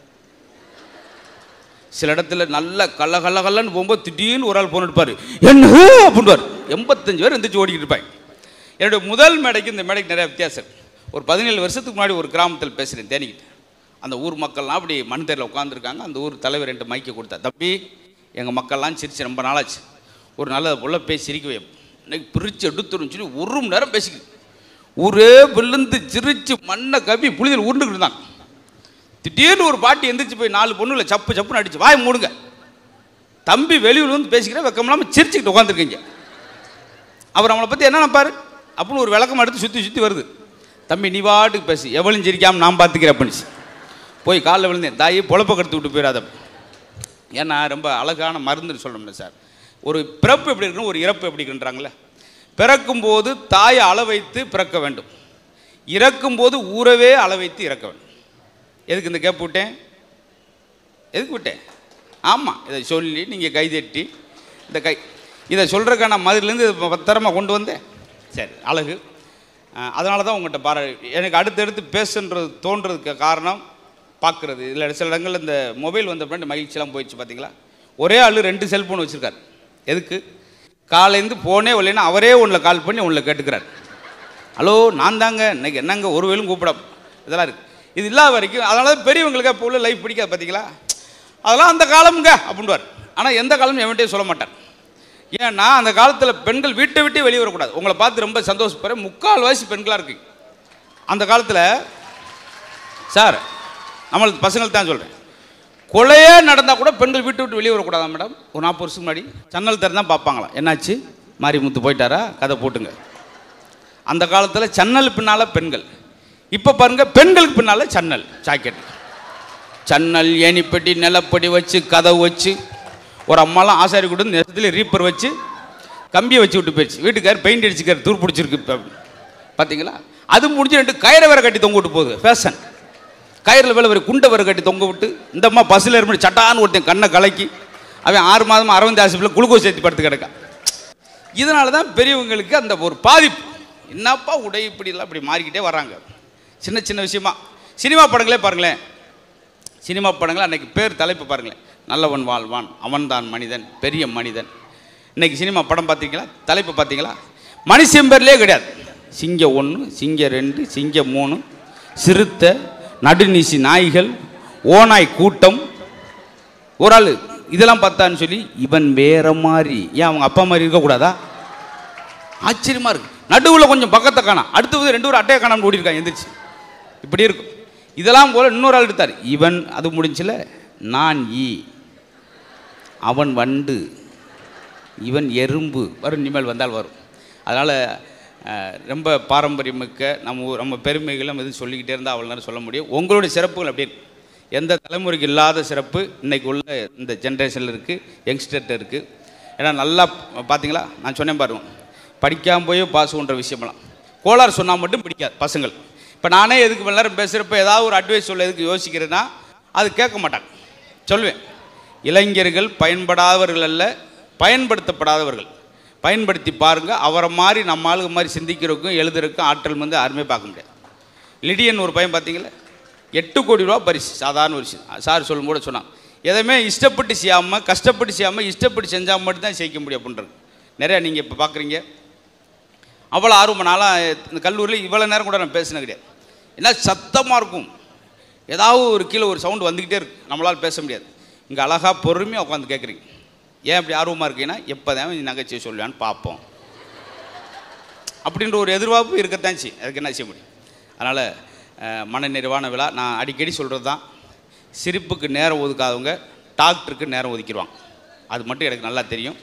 சில இடத்துல நல்ல கல்ல கல்ல கல்லன்னு போகும்போது திடீர்னு ஒரு ஆள் ஃபோன் எடுப்பார் என்ன அப்படின்வார் எண்பத்தஞ்சு பேர் எந்திரிச்சு ஓடிக்கிட்டு இருப்பாங்க என்னுடைய முதல் மேடைக்கு இந்த மேடைக்கு நிறைய வித்தியாசம் இருக்கு. ஒரு பதினேழு வருஷத்துக்கு முன்னாடி ஒரு கிராமத்தில் பேசுகிறேன் தேனிக்கிட்டு அந்த ஊர் மக்கள்லாம் அப்படி மண் தேரில் உட்காந்துருக்காங்க அந்த ஊர் தலைவர் என்கிட்ட மைக்கை கொடுத்தா தம்பி எங்கள் மக்கள்லாம் சிரிச்சு ரொம்ப நாளாச்சு ஒரு நல்ல புள்ள பேசி சிரிக்க வை இன்னைக்கு பிரித்து எடுத்துரும் சொல்லி ஒரு மணி நேரம் பேசிக்கிட்டு ஊரே விழுந்து சிரிச்சு மண்ணை கவி புளிதல் உருண்டுக்கிட்டு இருந்தாங்க திடீர்னு ஒரு பாட்டி எந்திரிச்சு போய் நாலு பொண்ணுல சப்பு சப்புன்னு அடிச்சு வாய் மூடுங்க தம்பி வெளியூர் வந்து பேசிக்கிறேன் வெக்கம் இல்லாமல் சிரிச்சுக்கிட்டு உட்காந்துருக்கீங்க அவர் அவங்கள பற்றி என்ன நினைப்பாரு அப்படின்னு ஒரு விளக்கம் எடுத்து சுற்றி சுற்றி வருது தம்பி நீ பாட்டுக்கு பேசு எவளும் சிரிக்காமல் நான் பார்த்துக்கிறேன் அப்படின்னுச்சு போய் காலில் விழுந்தேன் தாயி பொழப்ப கடுத்து விட்டு போயிடாத ஏன்னா ரொம்ப அழகான மருந்துன்னு சொல்லணும்ல சார் ஒரு பிறப்பு எப்படி இருக்கணும் ஒரு இறப்பு எப்படி இருக்குன்றாங்களே பிறக்கும்போது தாயை அள வைத்து பிறக்க வேண்டும் இறக்கும்போது ஊரவே அள வைத்து இறக்க வேண்டும் எதுக்கு இந்த கேப் விட்டேன் எதுக்கு விட்டேன் ஆமாம் இதை சொல்லி நீங்கள் கைதட்டி இந்த கை இதை சொல்கிறக்கான மாதிரிலேருந்து பத்திரமா கொண்டு வந்தேன் சரி அழகு அதனால தான் உங்கள்கிட்ட பார எனக்கு அடுத்தடுத்து பேசுன்றது தோன்றதுக்கு காரணம் பார்க்குறது இதில் சில இடங்களில் இந்த மொபைல் வந்த பின்னாடி மகிழ்ச்சியெல்லாம் போயிடுச்சு பார்த்தீங்களா ஒரே ஆள் ரெண்டு செல்ஃபோன் வச்சுருக்காரு எதுக்கு காலையிலேருந்து ஃபோனே வரலைன்னா அவரே ஒன்றில் கால் பண்ணி ஒன்றில் கேட்டுக்கிறார் ஹலோ நான் தாங்க இன்னைக்கு என்னங்க ஒரு வேலும் கூப்பிட இதெல்லாம் இருக்குது இது இல்லாத வரைக்கும் அதனால தான் பெரியவங்களுக்கு அப்போ உள்ள லைஃப் பிடிக்காது பார்த்தீங்களா அதெல்லாம் அந்த காலமுங்க அப்படின்வார் ஆனால் எந்த காலமும் எவன்ட்டையும் சொல்ல மாட்டார் ஏன்னா அந்த காலத்தில் பெண்கள் வீட்டை விட்டே வெளியே வரக்கூடாது உங்களை பார்த்து ரொம்ப சந்தோஷப்படுறேன் முக்கால் வயசு பெண்களாக இருக்கு அந்த காலத்தில் சார் நம்மளுக்கு பசங்களுக்கு தான் சொல்கிறேன் கொலையே நடந்தால் கூட பெண்கள் வீட்டை விட்டு வெளியே வரக்கூடாதா மேடம் ஒரு நாற்பது வருஷத்துக்கு முன்னாடி சன்னல் திறந்து தான் பார்ப்பாங்களாம் என்னாச்சு மாரிமுத்து போயிட்டாரா கதை போட்டுங்க அந்த காலத்தில் சன்னல் பின்னால் பெண்கள் இப்போ பாருங்க பெண்களுக்கு பின்னால் சன்னல் ஜாக்கெட் சன்னல் ஏணிப்பெட்டி நிலப்படி வச்சு கதை வச்சு ஒரு அம்மாலாம் ஆசாரி கொடுத்து நேரத்தில் ரீப்பர் வச்சு கம்பியை வச்சு விட்டு போயிடுச்சு வீட்டுக்கார் பெயிண்ட் அடிச்சுக்கார் தூர் பிடிச்சிருக்கு இப்ப. பார்த்தீங்களா அது முடிஞ்சு ரெண்டு கயிறை வேற கட்டி தொங்க விட்டு போகுது ஃபேஷன் கயிறில் வேலை ஒரு குண்டை வேற கட்டி தொங்க விட்டு இந்த அம்மா பஸ்ஸில் ஏறி சட்டான்னு ஒருத்தன் கண்ணை கலக்கி அவன் ஆறு மாதம் அரவிந்த் ஆசிப்பில் குளுக்கோஸ் ஏற்றி படுத்து கிடக்கான் இதனால தான் பெரியவங்களுக்கு அந்த ஒரு பாதிப்பு என்னப்பா உடை இப்படிலாம் இப்படி மாறிக்கிட்டே வர்றாங்க சின்ன சின்ன விஷயமா சினிமா படங்களே பாருங்களேன் சினிமா படங்கள் அன்னைக்கு பேர் தலைப்பு பாருங்களேன் நல்லவன் வாழ்வான் அவன்தான் மனிதன் பெரிய மனிதன் இன்னைக்கு சினிமா படம் பார்த்தீங்களா தலைப்பு பார்த்தீங்களா மனுஷன் பேர்லேயே கிடையாது சிங்கம் ஒன்று சிங்கம் ரெண்டு சிங்கம் மூணு சிறுத்தை நடுநீசி நாய்கள் ஓநாய் கூட்டம் ஒரு ஆள் இதெல்லாம் பார்த்தான்னு சொல்லி இவன் வேற மாதிரி ஏன் அவங்க அப்பா மாதிரி இருக்கக்கூடாதா ஆச்சரியமா இருக்கு நடுவில் கொஞ்சம் பக்கத்தை காணாம் அடுத்தது ரெண்டு பேரும் அட்டையை காணாமல் ஓடி இருக்கான் எந்திரிச்சு இப்படி இருக்கும் இதெல்லாம் போல இன்னொரு ஆள் எடுத்தார் இவன் அது முடிஞ்சில நான் ஈ அவன் வண்டு இவன் எறும்பு வரும் இனிமேல் வந்தால் வரும் அதனால் ரொம்ப பாரம்பரியமிக்க நம்ம ஊர் நம்ம பெருமைகளை நம்ம எதுவும் சொல்லிக்கிட்டே இருந்தால் அவ்வளோ நேரம் சொல்ல முடியும் உங்களுடைய சிறப்புகள் அப்படி இருக்கு எந்த தலைமுறைக்கு இல்லாத சிறப்பு இன்னைக்கு உள்ள இந்த ஜென்ரேஷனில் இருக்குது யங்ஸ்டர்கிட்ட இருக்குது ஏன்னா நல்லா பார்த்தீங்களா நான் சொன்னேன் பாருங்க படிக்காமல் போய் பாஸ் பண்ணுற விஷயமெல்லாம் கோளாறு சொன்னால் மட்டும் பிடிக்காது பசங்கள் இப்போ நானே எதுக்கு எல்லாரும் பேசுகிறப்ப ஏதாவது ஒரு அட்வைஸ் சொல்ல எதுக்கு யோசிக்கிறேன்னா அது கேட்க மாட்டாங்க சொல்லுவேன் இளைஞர்கள் பயன்படாதவர்கள் அல்ல பயன்படுத்தப்படாதவர்கள் பயன்படுத்தி பாருங்க அவரை மாதிரி நம்ம ஆளுங்க மாதிரி சிந்திக்கிறதுக்கும் எழுதுறதுக்கும் ஆற்றல் வந்து யாருமே பார்க்க முடியாது லிடியன் ஒரு பையன் பார்த்தீங்களா எட்டு கோடி ரூபா பரிசு சாதாரண ஒரு விஷயம் சார் சொல்லும் கூட சொன்னான் எதையுமே இஷ்டப்பட்டு செய்யாமல் கஷ்டப்பட்டு செய்யாமல் இஷ்டப்பட்டு செஞ்சால் மட்டும்தான் ஜெயிக்க முடியும் அப்படின்றது நிறையா நீங்கள் இப்போ பார்க்குறீங்க அவ்வளோ ஆர்வம் நாளாக இந்த கல்லூரியில் இவ்வளோ நேரம் கூட நான் பேசினது கிடையாது ஏன்னா சத்தமாக இருக்கும் ஏதாவது ஒரு கீழே ஒரு சவுண்டு வந்துக்கிட்டே இருக்கு நம்மளால் பேச முடியாது இங்கே அழகாக பொறுமையாக உட்காந்து கேட்குறீங்க ஏன் அப்படி ஆர்வமாக இருக்கீங்கன்னா எப்போ தான் நீ நகைச்சுவை சொல்லுவான்னு பார்ப்போம் அப்படின்ற ஒரு எதிர்பார்ப்பு இருக்கத்தான் செய்யும் அதுக்கு என்ன செய்ய முடியும் அதனால் மன நிறைவான விழா நான் அடிக்கடி சொல்கிறது தான் சிரிப்புக்கு நேரம் ஒதுக்காதவங்க டாக்டருக்கு நேரம் ஒதுக்கிடுவாங்க அது மட்டும் எனக்கு நல்லா தெரியும்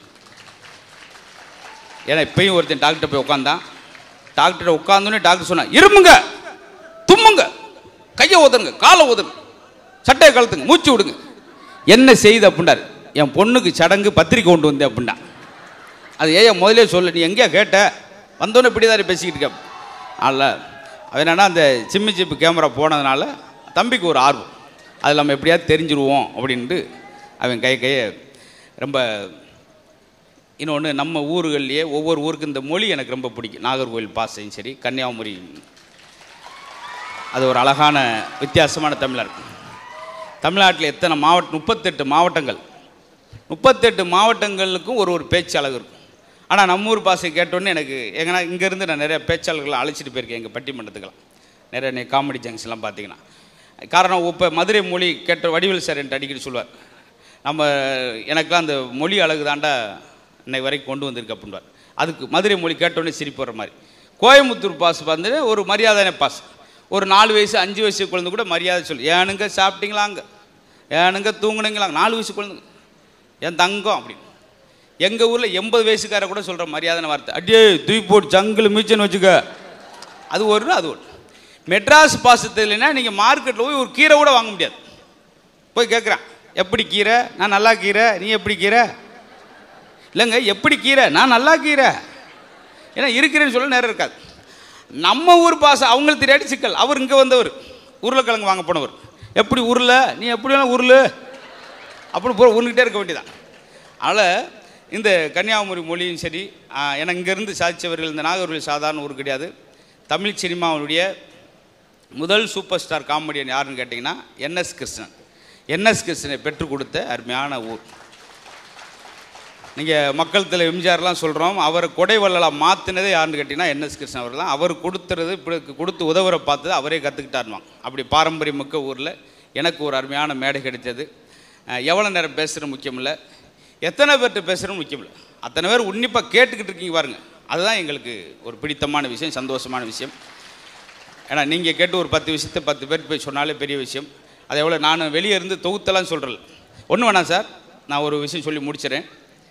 ஏன்னா இப்பயும் ஒருத்தன் டாக்டர் போய் உட்காந்தான் டாக்டர் உட்காந்தோன்னே டாக்டர் சொன்னா இருமுங்க தும்முங்க கையை ஊதுங்க காலை ஊதுங்க சட்டையை கழுத்துங்க மூச்சு விடுங்க என்ன செய்யுது அப்படின்னாரு என் பொண்ணுக்கு சடங்கு பத்திரிக்கை கொண்டு வந்தேன் அப்படின்னா அது ஏன் முதலே சொல்லு நீ எங்கேயா கேட்ட வந்தோன்னே இப்படி தான் பேசிக்கிட்டு இருக்க அல்ல அது என்னன்னா அந்த சிம்மி சிப்பு கேமரா போனதுனால தம்பிக்கு ஒரு ஆர்வம் அதில் நம்ம எப்படியாவது தெரிஞ்சிருவோம் அப்படின்ட்டு அவன் கை கையை ரொம்ப இன்னொன்று நம்ம ஊர்கள்லேயே ஒவ்வொரு ஊருக்கு இந்த மொழி எனக்கு ரொம்ப பிடிக்கும் நாகர்கோவில் பாசையும் சரி கன்னியாகுமரி அது ஒரு அழகான வித்தியாசமான தமிழர் தமிழ்நாட்டில் எத்தனை மாவட்டம் முப்பத்தெட்டு மாவட்டங்கள் முப்பத்தெட்டு மாவட்டங்களுக்கும் ஒரு ஒரு பேச்சு அழகு இருக்கும் ஆனால் நம்ம ஊர் பாஷை கேட்டோன்னே எனக்கு எங்கன்னா இங்கேருந்து நான் நிறைய பேச்சாளர்களை அழைச்சிட்டு போயிருக்கேன் எங்கள் பட்டிமன்றத்துக்கெல்லாம் நிறைய நீ காமெடி ஜங்ஷன்லாம் பார்த்தீங்கன்னா காரணம் இப்போ மதுரை மொழி கேட்ட வடிவேல் சார் என்கிட்ட அடிக்கடி சொல்லுவார் நம்ம எனக்குலாம் அந்த மொழி அழகு தாண்டா இன்னை வரைக்கும் கொண்டு வந்திருக்கு அப்படின்வார் அதுக்கு மதுரை மொழி கேட்டோன்னே சிரிப்பு வர மாதிரி கோயம்புத்தூர் பாஸ் வந்து ஒரு மரியாதையான பாஸ் ஒரு நாலு வயசு அஞ்சு வயசு குழந்தை கூட மரியாதை சொல்லு ஏனுங்க சாப்பிட்டீங்களாங்க ஏனுங்க தூங்குனீங்களாங்க நாலு வயசு குழந்தை என் தங்கம் அப்படின்னு எங்கள் ஊரில் எண்பது வயசுக்கார கூட சொல்கிற மரியாதைன வார்த்தை அடியே தூக்கி போட்டு ஜங்கிள் மீச்சன்னு வச்சுக்க அது ஒரு அது ஒன்று மெட்ராஸ் பாசத்தில் இல்லைன்னா நீங்கள் மார்க்கெட்டில் போய் ஒரு கீரை கூட வாங்க முடியாது போய் கேட்குறான் எப்படி கீரை நான் நல்லா கீரை நீ எப்படி கீரை இல்லைங்க எப்படி கீரை நான் நல்லா கீரை ஏன்னா இருக்கிறேன்னு சொல்ல நேரம் இருக்காது நம்ம ஊர் பாசை அவங்களுக்கு தெரியாட்டி சிக்கல் அவர் இங்கே வந்தவர் உருளைக்கிழங்கு வாங்க போனவர் எப்படி உருளை நீ எப்படி வேணால் உருளு அப்படி போ உருண்டுகிட்டே இருக்க வேண்டியதான் அதனால் இந்த கன்னியாகுமரி மொழியும் சரி ஆஹ், ஏன்னா இங்கேருந்து சாதித்தவர்கள் இந்த நாகர்கோவில் சாதாரண ஊர் கிடையாது தமிழ் சினிமாவுடைய முதல் சூப்பர் ஸ்டார் காமெடியன் யாருன்னு கேட்டிங்கன்னா என்எஸ் கிருஷ்ணன் என்எஸ் கிருஷ்ணனை பெற்றுக் கொடுத்த அருமையான ஊர் நீங்கள் மக்கள் தலை எம்ஜிஆர்லாம் சொல்கிறோம் அவர் கொடை வள்ளலாக மாற்றினதே யாருன்னு கேட்டிங்கன்னா என்எஸ் கிருஷ்ணன் அவர் தான் அவர் கொடுத்துறது இப்படி கொடுத்து உதவுற பார்த்தது அவரே கற்றுக்கிட்டாருவாங்க அப்படி பாரம்பரியமிக்க ஊரில் எனக்கு ஒரு அருமையான மேடை கிடைத்தது அஹ், எவ்வளோ நேரம் பேசுகிறது முக்கியம் இல்லை எத்தனை பேர்கிட்ட பேசுகிறது முக்கியம் இல்லை அத்தனை பேர் உன்னிப்பாக கேட்டுக்கிட்டு இருக்கீங்க பாருங்க அதுதான் எங்களுக்கு ஒரு பிடித்தமான விஷயம் சந்தோஷமான விஷயம் ஏன்னா நீங்கள் கேட்டு ஒரு பத்து விஷயத்தை பத்து பேர் போய் சொன்னாலே பெரிய விஷயம் அதை எவ்வளோ நான் வெளியே இருந்து தொகுத்தெல்லாம் சொல்கிறேன் ஒன்றும் வேணாம் சார் நான் ஒரு விஷயம் சொல்லி முடிச்சிடறேன்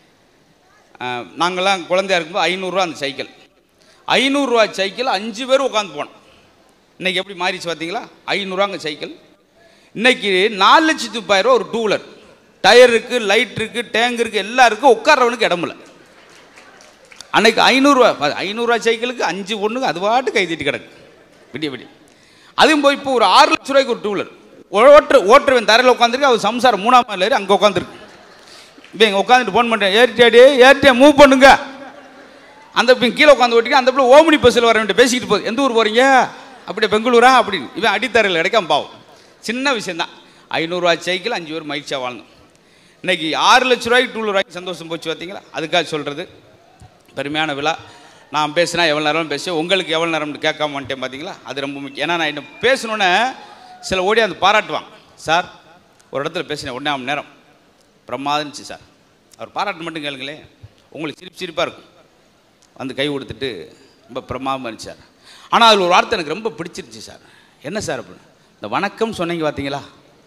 அஹ், நாங்கள்லாம் குழந்தையா இருக்கும்போது ஐநூறுரூவா அந்த சைக்கிள் ஐநூறுரூவா சைக்கிள் அஞ்சு பேர் உட்காந்து போனோம் இன்னைக்கு எப்படி மாறிச்சு பார்த்தீங்களா ஐநூறுரூவாங்க சைக்கிள் இன்னைக்கு நாலு லட்சத்து முப்பாயிரம் ரூபா ஒரு டூ வீலர் டயர் இருக்கு லைட் இருக்கு டேங்க் இருக்கு எல்லாம் இருக்கு உட்கார்றவனுக்கு இடம் இல்லை அன்னைக்கு ஐநூறுரூவா ஐநூறுரூவா சைக்கிளுக்கு அஞ்சு ஒன்றுக்கு அது பாட்டு கை தட்டி கிடக்கு விடிய விடிய அதுவும் போய் இப்போ ஒரு ஆறு லட்ச ரூபாய்க்கு ஒரு டூ வீலர் ஓட்டு ஓட்டுறவன் தரையில் உட்காந்துருக்கு அவர் சம்சாரம் மூணாம் மேலே ஏறி அங்கே உட்காந்துருக்கு இப்போ இங்கே உட்காந்துட்டு ஃபோன் பண்ணுறேன் ஏறிட்டாடி ஏறிட்டே மூவ் பண்ணுங்க அந்த இப்போ கீழே உட்காந்து ஓட்டிட்டு அந்த பிள்ளை ஓமினி பஸ்ஸில் வர வேண்டிய பேசிக்கிட்டு போகுது எந்த ஊர் போகிறீங்க அப்படியே பெங்களூரா அப்படின்னு இவன் அடித்தரையில் கிடைக்காம பாவம் சின்ன விஷயந்தான் ஐநூறுரூவா சைக்கிள் அஞ்சு பேர் மகிழ்ச்சியாக வாழ்ந்தோம் இன்னைக்கு ஆறு லட்ச ரூபாய்க்கு டூ ரூபாய்க்கு சந்தோஷம் போச்சு பார்த்தீங்களா அதுக்காக சொல்கிறது பெருமையான விழா நான் பேசினா எவ்வளோ நேரம் பேசி உங்களுக்கு எவ்வளோ நேரம்னு கேட்காம வந்துட்டேன் பார்த்தீங்களா அது ரொம்ப முக்கியம் ஏன்னா நான் இன்னும் பேசணுன்னே சில ஓடி அந்த பாராட்டுவாங்க சார் ஒரு இடத்துல பேசினேன் ஒன்றே மணி நேரம் பிரமாதம் இருந்துச்சு சார் அவர் பாராட்டு மட்டும் கேளுங்களேன் உங்களுக்கு சிரிப்பு சிரிப்பாக இருக்கும் வந்து கை கொடுத்துட்டு ரொம்ப பிரமாதமாக இருந்துச்சு சார் ஆனால் அதில் ஒரு வார்த்தை எனக்கு ரொம்ப பிடிச்சிருச்சு சார் என்ன சார் அப்படின்னு இந்த வணக்கம் சொன்னீங்க பார்த்தீங்களா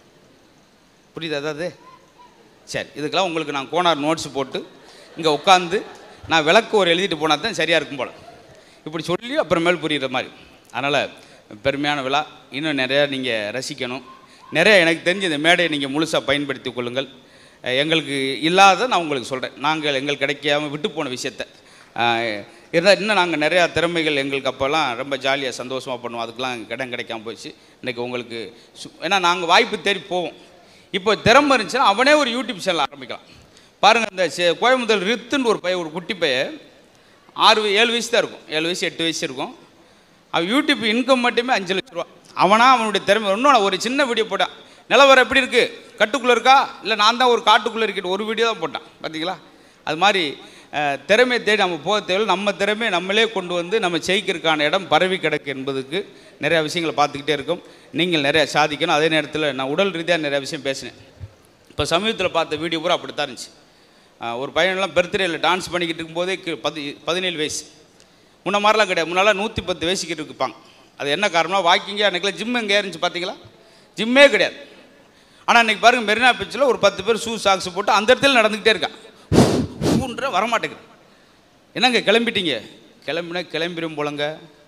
புரியுது அதாவது சரி இதுக்கெல்லாம் உங்களுக்கு நான் கோனார் நோட்ஸ் போட்டு இங்கே உட்காந்து நான் விளக்கு ஒரு எழுதிட்டு போனால் தான் சரியாக இருக்கும் போல் இப்படி சொல்லி அப்புறமேல் புரியுற மாதிரி அதனால் பெருமையான விழா இன்னும் நிறையா நீங்கள் ரசிக்கணும் நிறைய எனக்கு தெரிஞ்ச இந்த மேடையை நீங்கள் முழுசாக பயன்படுத்திக் கொள்ளுங்கள் அஹ் எங்களுக்கு இல்லாத நான் உங்களுக்கு சொல்கிறேன் நாங்கள் எங்களுக்கு கிடைக்காம விட்டு போன விஷயத்த இருந்தால் இன்னும் நாங்கள் நிறையா திறமைகள் எங்களுக்கு அப்போல்லாம் ரொம்ப ஜாலியாக சந்தோஷமாக பண்ணுவோம் அதுக்கெல்லாம் இடம் கிடைக்காம போச்சு இன்றைக்கி உங்களுக்கு சு- ஏன்னா நாங்கள் வாய்ப்பு தேடி போவோம் இப்போ திறமை இருந்துச்சுன்னா அவனே ஒரு யூடியூப் சேனல் ஆரம்பிக்கலாம் பாருங்கள் இந்த செ- கோயம்புத்தூர் ரித்துன்னு ஒரு பையன் ஒரு குட்டி பையன் ஆறு வய- ஏழு வயசு தான் இருக்கும் ஏழு வயசு எட்டு வயசு இருக்கும் அவன் யூடியூப் இன்கம் மட்டுமே அஞ்சு லட்ச ரூபா அவனா அவனுடைய திறமை இன்னும் ஒரு சின்ன வீடியோ போட்டான் நிலவரம் எப்படி இருக்குது கட்டுக்குள்ளே இருக்கா இல்லை நான் தான் ஒரு காட்டுக்குள்ளே இருக்கேன் ஒரு வீடியோ தான் போட்டான் பார்த்தீங்களா அது மாதிரி அஹ், திறமையை தேடி நம்ம போக தேவையில்லை நம்ம திறமையை நம்மளே கொண்டு வந்து நம்ம ஜெயிக்கிறதுக்கான இடம் பரவி கிடக்கு என்பதுக்கு நிறையா விஷயங்களை பார்த்துக்கிட்டே இருக்கும் நீங்கள் நிறையா சாதிக்கணும் அதே நேரத்தில் நான் உடல் ரீதியாக நிறையா விஷயம் பேசினேன் இப்போ சமீபத்தில் பார்த்த வீடியோ பூரா அப்படி தான் இருந்துச்சு ஆஹ் ஒரு பையனெல்லாம் பர்த்டேயில் டான்ஸ் பண்ணிக்கிட்டு இருக்கும்போதே கி- பதி பதினேழு வயசு முன்ன மாதிரிலாம் கிடையாது முன்னெல்லாம் நூற்றி பத்து வயசுக்கிட்டு இருப்பாங்க அது என்ன காரணம்னா வாக்கிங்கே அன்றைக்கெல்லாம் ஜிம் எங்கே இருந்துச்சு பார்த்தீங்களா ஜிம்மே கிடையாது ஆனால் அன்றைக்கி பாருங்கள் மெரினா பீச்சில் ஒரு பத்து பேர் ஷூ சாக்ஸ் போட்டு அந்த இடத்துல நடந்துக்கிட்டே இருக்கான் ஊன்ற வரமாட்டேங்குது என்னங்க கிளம்பிட்டீங்க கிளம்பினா கிளம்பிடும் போலங்க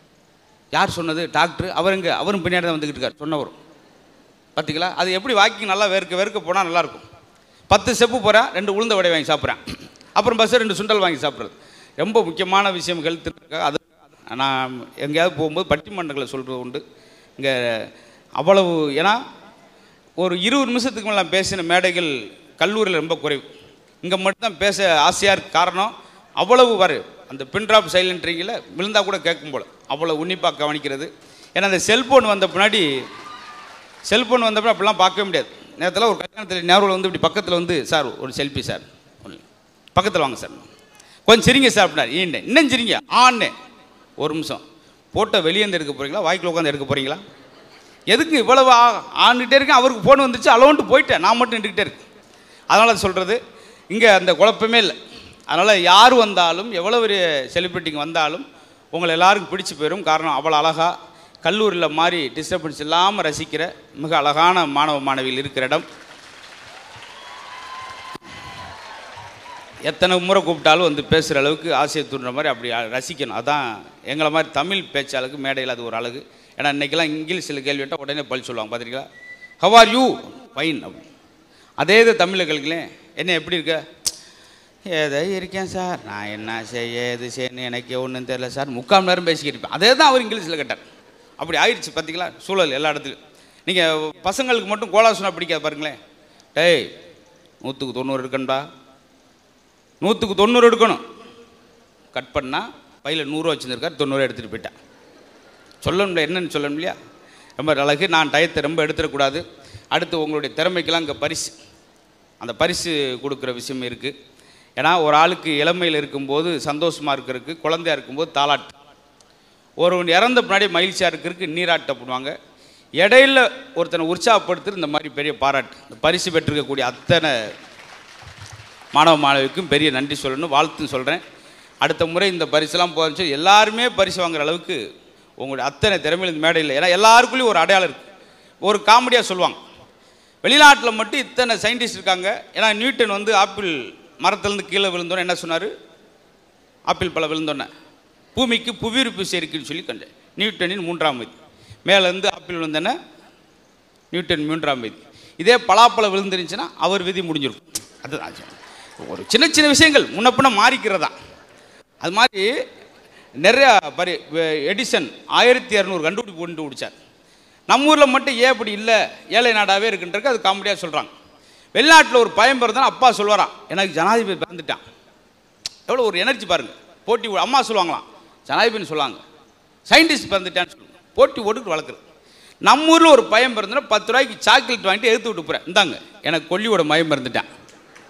யார் சொன்னது டாக்டர் அவருங்க அவரும் பின்னாடி தான் வந்துக்கிட்டு இருக்கார் சொன்னவரும் பார்த்தீங்களா அது எப்படி வாக்கிங் நல்லா வேர்க்க வேர்க்க போனால் நல்லாயிருக்கும் பத்து செப்பு போகிறேன் ரெண்டு உளுந்த வடை வாங்கி சாப்பிட்றேன் அப்புறம் பஸ் ரெண்டு சுண்டல் வாங்கி சாப்பிட்றது ரொம்ப முக்கியமான விஷயம் ஹெல்த் இருக்கு அது நான் எங்கேயாவது போகும்போது பட்டிமன்றங்களை சொல்கிறது உண்டு இங்கே அவ்வளவு ஏன்னா ஒரு இருபது நிமிஷத்துக்கு மேலே நான் பேசின மேடைகள் கல்லூரியில் ரொம்ப குறைவு இங்கே மட்டும்தான் பேச ஆசையாக இருக்கு காரணம் அவ்வளவு வரு அந்த பின்ட்ராப் சைலண்ட்ரிங்கில் விழுந்தா கூட கேட்கும் போல் அவ்வளோ உன்னிப்பாக கவனிக்கிறது ஏன்னா அந்த செல்ஃபோன் வந்த பின்னாடி செல்ஃபோன் வந்தப்போ அப்படிலாம் பார்க்கவே முடியாது நேரத்தில் ஒரு கல்யாணத்தில் நேருவில் வந்து இப்படி பக்கத்தில் வந்து சார் ஒரு செல்ஃபி சார் பக்கத்தில் வாங்க சார் கொஞ்சம் சிரிங்க சார் அப்படின்னாரு ஈண்டே இன்னும் சிரிங்க ஆண்ணே ஒரு நிமிஷம் போட்டோ வெளியேந்து எடுக்க போகிறீங்களா வாய்க்குள்ள உட்காந்து எடுக்க போகிறீங்களா எதுக்கு இவ்வளவு ஆ- ஆண்டுகிட்டே இருக்கேன் அவருக்கு ஃபோன் வந்துச்சு அலோன்ட்டு போயிட்டேன் நான் மட்டும் நின்றுக்கிட்டே இருக்கேன் அதனால் சொல்கிறது இங்கே அந்த குழப்பமே இல்லை அதனால் யார் வந்தாலும் எவ்வளோ ஒரு செலிப்ரிட்டிங்க வந்தாலும் உங்களை எல்லாருக்கும் பிடிச்சு போயிடும் காரணம் அவ்வளோ அழகாக கல்லூரியில் மாதிரி டிஸ்டர்பன்ஸ் இல்லாமல் ரசிக்கிற மிக அழகான மாணவ மாணவிகள் இருக்கிற இடம் எத்தனை முறை கூப்பிட்டாலும் வந்து பேசுகிற அளவுக்கு ஆசையை தூண்டுற மாதிரி அப்படி ரசிக்கணும் அதான் எங்களை மாதிரி தமிழ் பேச்சாளுக்கு மேடையில் அது ஒரு அழகு ஏன்னா இன்றைக்கெல்லாம் இங்கிலீஷில் கேள்வி கேட்டால் உடனே பதில் சொல்லுவாங்க பார்த்துருக்கீங்களா ஹவ் ஆர் யூ ஃபைன் அப்படி அதே இது தமிழில் கேட்கலேன் என்ன எப்படி இருக்க ஏதோ இருக்கேன் சார் நான் என்ன செய்ய எது செய்யணும் எனக்கு ஒன்றும் தெரியல சார் முக்கால் நேரம் பேசிக்கிட்டு இருப்பேன் அதே தான் அவர் இங்கிலீஷில் கேட்டார் அப்படி ஆயிடுச்சு பார்த்தீங்களா சூழல் எல்லா இடத்துலையும் நீங்கள் பசங்களுக்கு மட்டும் கோலா சொன்னா பிடிக்காது பாருங்களேன் டேய் நூற்றுக்கு தொண்ணூறு இருக்கண்டா நூற்றுக்கு தொண்ணூறு எடுக்கணும் கட் பண்ணால் பையில் நூறுரூவா வச்சுருக்கார் தொண்ணூறு எடுத்துகிட்டு போயிட்டேன் சொல்லணும்ல என்னன்னு சொல்லணும் இல்லையா ரொம்ப அழகு நான் டயத்தை ரொம்ப எடுத்துடக்கூடாது அடுத்து உங்களுடைய திறமைக்கெல்லாம் இங்கே பரிசு அந்த பரிசு கொடுக்குற விஷயம் இருக்குது ஏன்னா ஒரு ஆளுக்கு இளமையில் இருக்கும்போது சந்தோஷமாக இருக்கிறதுக்கு குழந்தையா இருக்கும்போது தாலாட்டு ஒருவன் இறந்த பின்னாடி மகிழ்ச்சியாக இருக்கிறதுக்கு நீராட்ட பண்ணுவாங்க இடையில ஒருத்தனை உற்சாகப்படுத்துறது இந்த மாதிரி பெரிய பாராட்டு இந்த பரிசு பெற்றிருக்கக்கூடிய அத்தனை மாணவ மாணவிக்கும் பெரிய நன்றி சொல்லணும் வாழ்த்து சொல்கிறேன் அடுத்த முறை இந்த பரிசுலாம் போச்சு எல்லாருமே பரிசு வாங்குற அளவுக்கு உங்களுடைய அத்தனை திறமையில் இந்த மேடையில் ஏன்னா எல்லாருக்குள்ளேயும் ஒரு அடையாளம் இருக்குது ஒரு காமெடியாக சொல்லுவாங்க வெளிநாட்டில் மட்டும் இத்தனை சயின்டிஸ்ட் இருக்காங்க ஏன்னா நியூட்டன் வந்து ஆப்பிள் மரத்துலேருந்து கீழே விழுந்தோன்னே என்ன சொன்னார் ஆப்பிள் பழம் விழுந்தோன்னே பூமிக்கு புவியிருப்பு இருக்குன்னு சொல்லி கண்டேன் நியூட்டனின் மூன்றாம் விதி மேலேருந்து ஆப்பிள் விழுந்தோன்னே நியூட்டன் மூன்றாம் விதி இதே பலாப்பழம் விழுந்துருந்துச்சுன்னா அவர் விதி முடிஞ்சிருக்கும் அதுதான் சொல்றேன். ஒரு சின்ன சின்ன விஷயங்கள் முன்ன பின்ன மாறிக்கிறதா அது மாதிரி நிறைய பரி வெ- எடிசன் ஆயிரத்தி இரநூறு கண்டுபிடிப்பு கொண்டு பிடிச்சார் நம்ம ஊரில் மட்டும் ஏன் அப்படி இல்லை ஏழை நாடாகவே இருக்குன்றது அது காமெடியாக சொல்கிறாங்க வெளிநாட்டில் ஒரு பயம் பிறந்தாலும் அப்பா சொல்லுவாராம் எனக்கு ஜனாதிபதி பிறந்துட்டான் எவ்வளோ ஒரு எனர்ஜி பாருங்கள் போட்டி போட- அம்மா சொல்லுவாங்களாம் ஜனாதிபதி சொல்லுவாங்க சயின்டிஸ்ட் பிறந்துட்டான்னு சொல்லுவாங்க போட்டி ஓட்டுக்கு வளர்க்குறது நம்ம ஊரில் ஒரு பையன் பிறந்தனா பத்து ரூபாய்க்கு சாக்லேட் வாங்கிட்டு எடுத்து விட்டு போகிறேன் இந்தாங்க எனக்கு கொல்லியோட மயம் பிறந்துட்டான்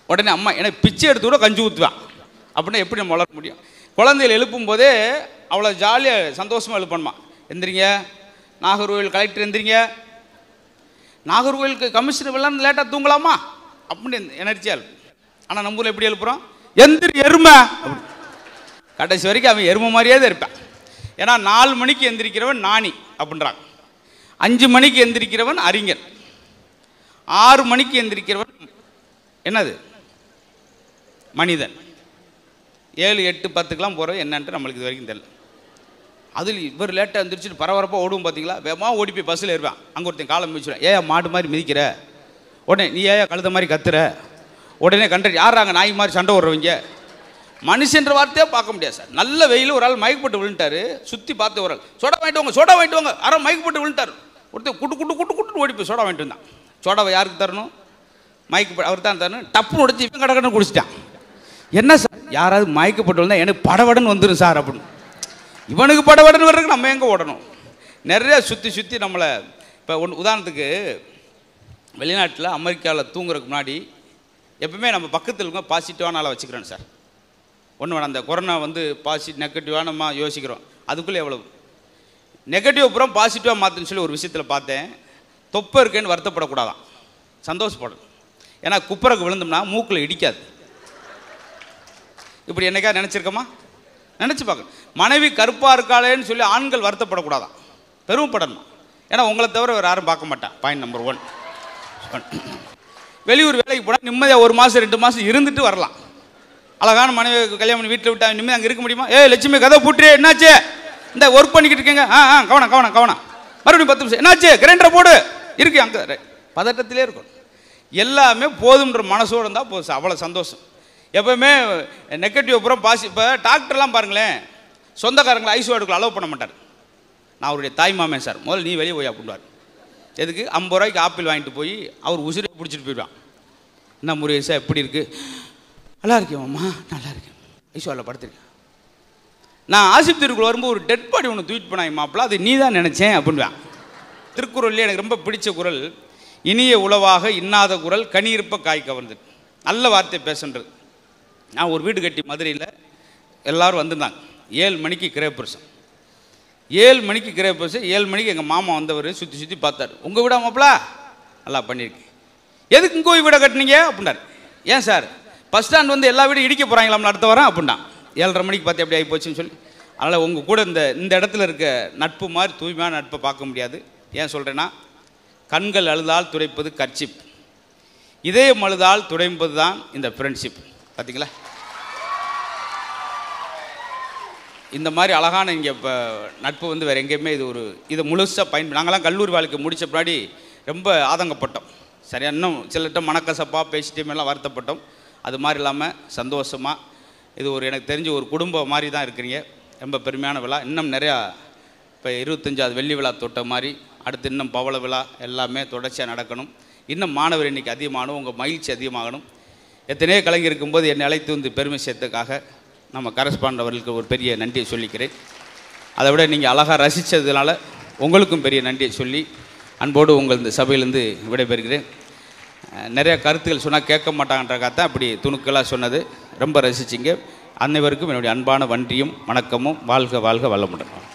உடனே அம்மா எனக்கு பிச்சை எடுத்து கூட கஞ்சி ஊற்றுவேன் அப்படின்னா எப்படி நம்ம வளர முடியும் குழந்தைகள் எழுப்பும் போதே அவ்வளோ ஜாலியாக சந்தோஷமாக எழுப்பணுமா எந்திரிங்க நாகர்கோவில் கலெக்டர் எந்திரிங்க நாகர்கோவிலுக்கு கமிஷனர் வெள்ளம் லேட்டாக தூங்கலாமா அப்படின்னு எனர்ஜியாக இருக்கும் ஆனால் நம்ம ஊரில் எப்படி எழுப்புறோம் எந்திரி எருமை அப்படி. கடைசி வரைக்கும் அவன் எருமை மாதிரியே தான் இருப்பான் ஏன்னா நாலு மணிக்கு எந்திரிக்கிறவன் நாணி அப்படின்றாங்க அஞ்சு மணிக்கு எந்திரிக்கிறவன் அறிஞர் ஆறு மணிக்கு எந்திரிக்கிறவன் என்னது மனிதன் ஏழு எட்டு பத்துக்கெலாம் போகிறவன் என்னன்ட்டு நம்மளுக்கு இது வரைக்கும் தெரியல அதில் இவர் லேட்டாக எந்திரிச்சிட்டு பரபரப்பாக ஓடுவோம் பார்த்தீங்களா வேகமாக ஓடி போய் பஸ்ஸில் இருப்பான் அங்கே ஒருத்தன் காலம் மிதிச்சுடுவேன் ஏன் மாடு மாதிரி மிதிக்கிற உடனே நீ ஏன் கழுத மாதிரி கத்துற உடனே கண்ட்ரி யாராங்க நாய் மாதிரி சண்டை விடுறவங்க மனுஷன்ற வார்த்தையே பார்க்க முடியாது சார் நல்ல வெயில் ஒரு ஆள் மயக்கு போட்டு விழுந்துட்டாரு சுற்றி பார்த்து ஒரு ஆள் சோடா வாங்கிட்டு வாங்க சோடா வாங்கிட்டு வாங்க யாரோ மயக்கு போட்டு விழுந்துட்டார் ஒருத்தர் குட்டு குட்டு குட்டு குட்டு ஓடி போய் சோடா வாங்கிட்டு வந்தான் சோடாவை யாருக்கு தரணும் மயக்கு போட்டு அவர் தான் தரணும் டப்புன்னு உடச்சி இவன் கடக்கடன்னு குடிச்சிட்டான் என்ன சார் யாராவது மயக்கப்பட்டு விழுந்தா எனக்கு படபடன்னு வந்துடும் சார் அப்படின்னு இவனுக்கு படபடன்னு வர்றதுக்கு நம்ம எங்கே ஓடணும் நிறைய சுற்றி சுற்றி நம்மளை இப்போ ஒன்று உதாரணத்துக்கு வெளிநாட்டில் அமெரிக்காவில் தூங்குறதுக்கு முன்னாடி எப்பவுமே நம்ம பக்கத்தில் இருக்க பாசிட்டிவான ஆளை வச்சுக்கிறோம் சார் ஒன்று வேணாம் அந்த கொரோனா வந்து பாசி நெகட்டிவாக நம்ம யோசிக்கிறோம் அதுக்குள்ளே எவ்வளவு நெகட்டிவ் அப்புறம் பாசிட்டிவாக மாற்றுன்னு சொல்லி ஒரு விஷயத்தில் பார்த்தேன் தொப்பை இருக்கேன்னு வருத்தப்படக்கூடாதான் சந்தோஷப்படணும் ஏன்னா குப்பரைக்கு விழுந்தோம்னா மூக்கில் இடிக்காது இப்படி என்னைக்கா நினச்சிருக்கோமா நினச்சி பார்க்க மனைவி கருப்பாக இருக்காளேன்னு சொல்லி ஆண்கள் வருத்தப்படக்கூடாதான் பெருமைப்படணும் ஏன்னா உங்களை தவிர வேறு யாரும் பார்க்க மாட்டான் பாயிண்ட் நம்பர் ஒன் வெளியூர் வேலைக்கு போனால் நிம்மதியாக ஒரு மாதம் ரெண்டு மாதம் இருந்துட்டு வரலாம் அழகான மனைவி கல்யாணம் பண்ணி வீட்டில் விட்டா நிம்மதி அங்கே இருக்க முடியுமா ஏ லட்சுமி கதை பூட்டுறே என்னாச்சு இந்த ஒர்க் பண்ணிக்கிட்டு இருக்கீங்க ஆ ஆ கவனம் கவனம் கவனம் மறுபடியும் பத்து நிமிஷம் என்னாச்சு கிரைண்டரை போடு இருக்கு அங்கே பதட்டத்திலே இருக்கும் எல்லாமே போதுன்ற மனசோடு இருந்தால் போதும் சார். அவ்வளோ சந்தோஷம் எப்பவுமே நெகட்டிவ் அப்புறம் பாசி இப்போ டாக்டர்லாம் பாருங்களேன் சொந்தக்காரங்களை ஐசி வார்டுக்குள்ள அலோவ் பண்ண மாட்டார் நான் அவருடைய தாய் மாமன் சார் முதல்ல நீ வெளியே போய் அப்படின்வார் எதுக்கு ஐம்பது ரூபாய்க்கு ஆப்பிள் வாங்கிட்டு போய் அவர் உசிரை பிடிச்சிட்டு போயிடுவான் என்ன முருகேசா எப்படி இருக்கு நல்லா இருக்கேன் அம்மா நல்லா இருக்கேன் ஐஸ்வரில் படுத்திருக்கேன் நான் ஆசிபத்திரிக்குள்ள வரும்போது ஒரு டெட் பாடி ஒன்று தூக்கிட்டு போனாங்க மாப்பிள்ள அது நீ தான் நினச்சேன் அப்படின்வான் திருக்குறள்லேயே எனக்கு ரொம்ப பிடிச்ச குரல் இனிய உளவாக இன்னாத குரல் கனி இருப்ப காய் கவர்ந்தது நல்ல வார்த்தை பேசுன்றது நான் ஒரு வீடு கட்டி மதுரையில் எல்லாரும் வந்திருந்தாங்க ஏழு மணிக்கு கிரகப்பிரசம் ஏழு மணிக்கு கிரகப்பிரசம் ஏழு மணிக்கு எங்கள் மாமா வந்தவர் சுற்றி சுற்றி பார்த்தார் உங்கள் வீடா மாப்பிள நல்லா பண்ணியிருக்கேன் எதுக்கு இங்கே வீடை கட்டினீங்க அப்படின்னாரு ஏன் சார் பஸ் ஸ்டாண்ட் வந்து எல்லா வீடும் இடிக்க போகிறாங்களாம் அடுத்த வாரம் அப்படின்னா ஏழரை மணிக்கு பார்த்து எப்படி ஆகி போச்சுன்னு சொல்லி அதனால் உங்கள் கூட இந்த இந்த இடத்துல இருக்க நட்பு மாதிரி தூய்மையான நட்பை பார்க்க முடியாது ஏன் சொல்கிறேன்னா கண்கள் அழுதால் துடைப்பது கர்ச்சிப் இதயம் அழுதால் துடைப்பது தான் இந்த ஃப்ரெண்ட்ஷிப் பார்த்தீங்களா இந்த மாதிரி அழகான இங்கே இப்போ நட்பு வந்து வேறு எங்கேயுமே இது ஒரு இதை முழுசாக பயன் நாங்களாம் கல்லூரி வாழ்க்கை முடிச்ச பின்னாடி ரொம்ப ஆதங்கப்பட்டோம் சரியா இன்னும் சிலர்கிட்ட மனக்கசப்பாக பேசிட்டே எல்லாம் வருத்தப்பட்டோம் அது மாதிரி இல்லாமல் சந்தோஷமாக இது ஒரு எனக்கு தெரிஞ்ச ஒரு குடும்பம் மாதிரி தான் இருக்கிறீங்க ரொம்ப பெருமையான விழா இன்னும் நிறையா இப்போ இருபத்தஞ்சாவது வெள்ளி விழா தொட்ட மாதிரி அடுத்து இன்னும் பவள விழா எல்லாமே தொடர்ச்சியாக நடக்கணும் இன்னும் மாணவர் எண்ணிக்கை அதிகமாகணும் உங்கள் மகிழ்ச்சி அதிகமாகணும் எத்தனையோ கலைஞர் இருக்கும்போது என்னை அழைத்து வந்து பெருமை சேர்த்ததுக்காக நம்ம கரஸ்பாண்ட் அவர்களுக்கு ஒரு பெரிய நன்றியை சொல்லிக்கிறேன் அதை விட நீங்கள் அழகாக ரசித்ததுனால உங்களுக்கும் பெரிய நன்றியை சொல்லி அன்போடு உங்கள் இந்த சபையிலேருந்து விடைபெறுகிறேன் அஹ் நிறைய கருத்துக்கள் சொன்னால் கேட்க மாட்டாங்கன்றக்காக தான் அப்படி துணுக்கலாக சொன்னது ரொம்ப ரசிச்சிங்க அனைவருக்கும் என்னுடைய அன்பான வன்றியும் வணக்கமும் வாழ்க வாழ்க வளமுடன்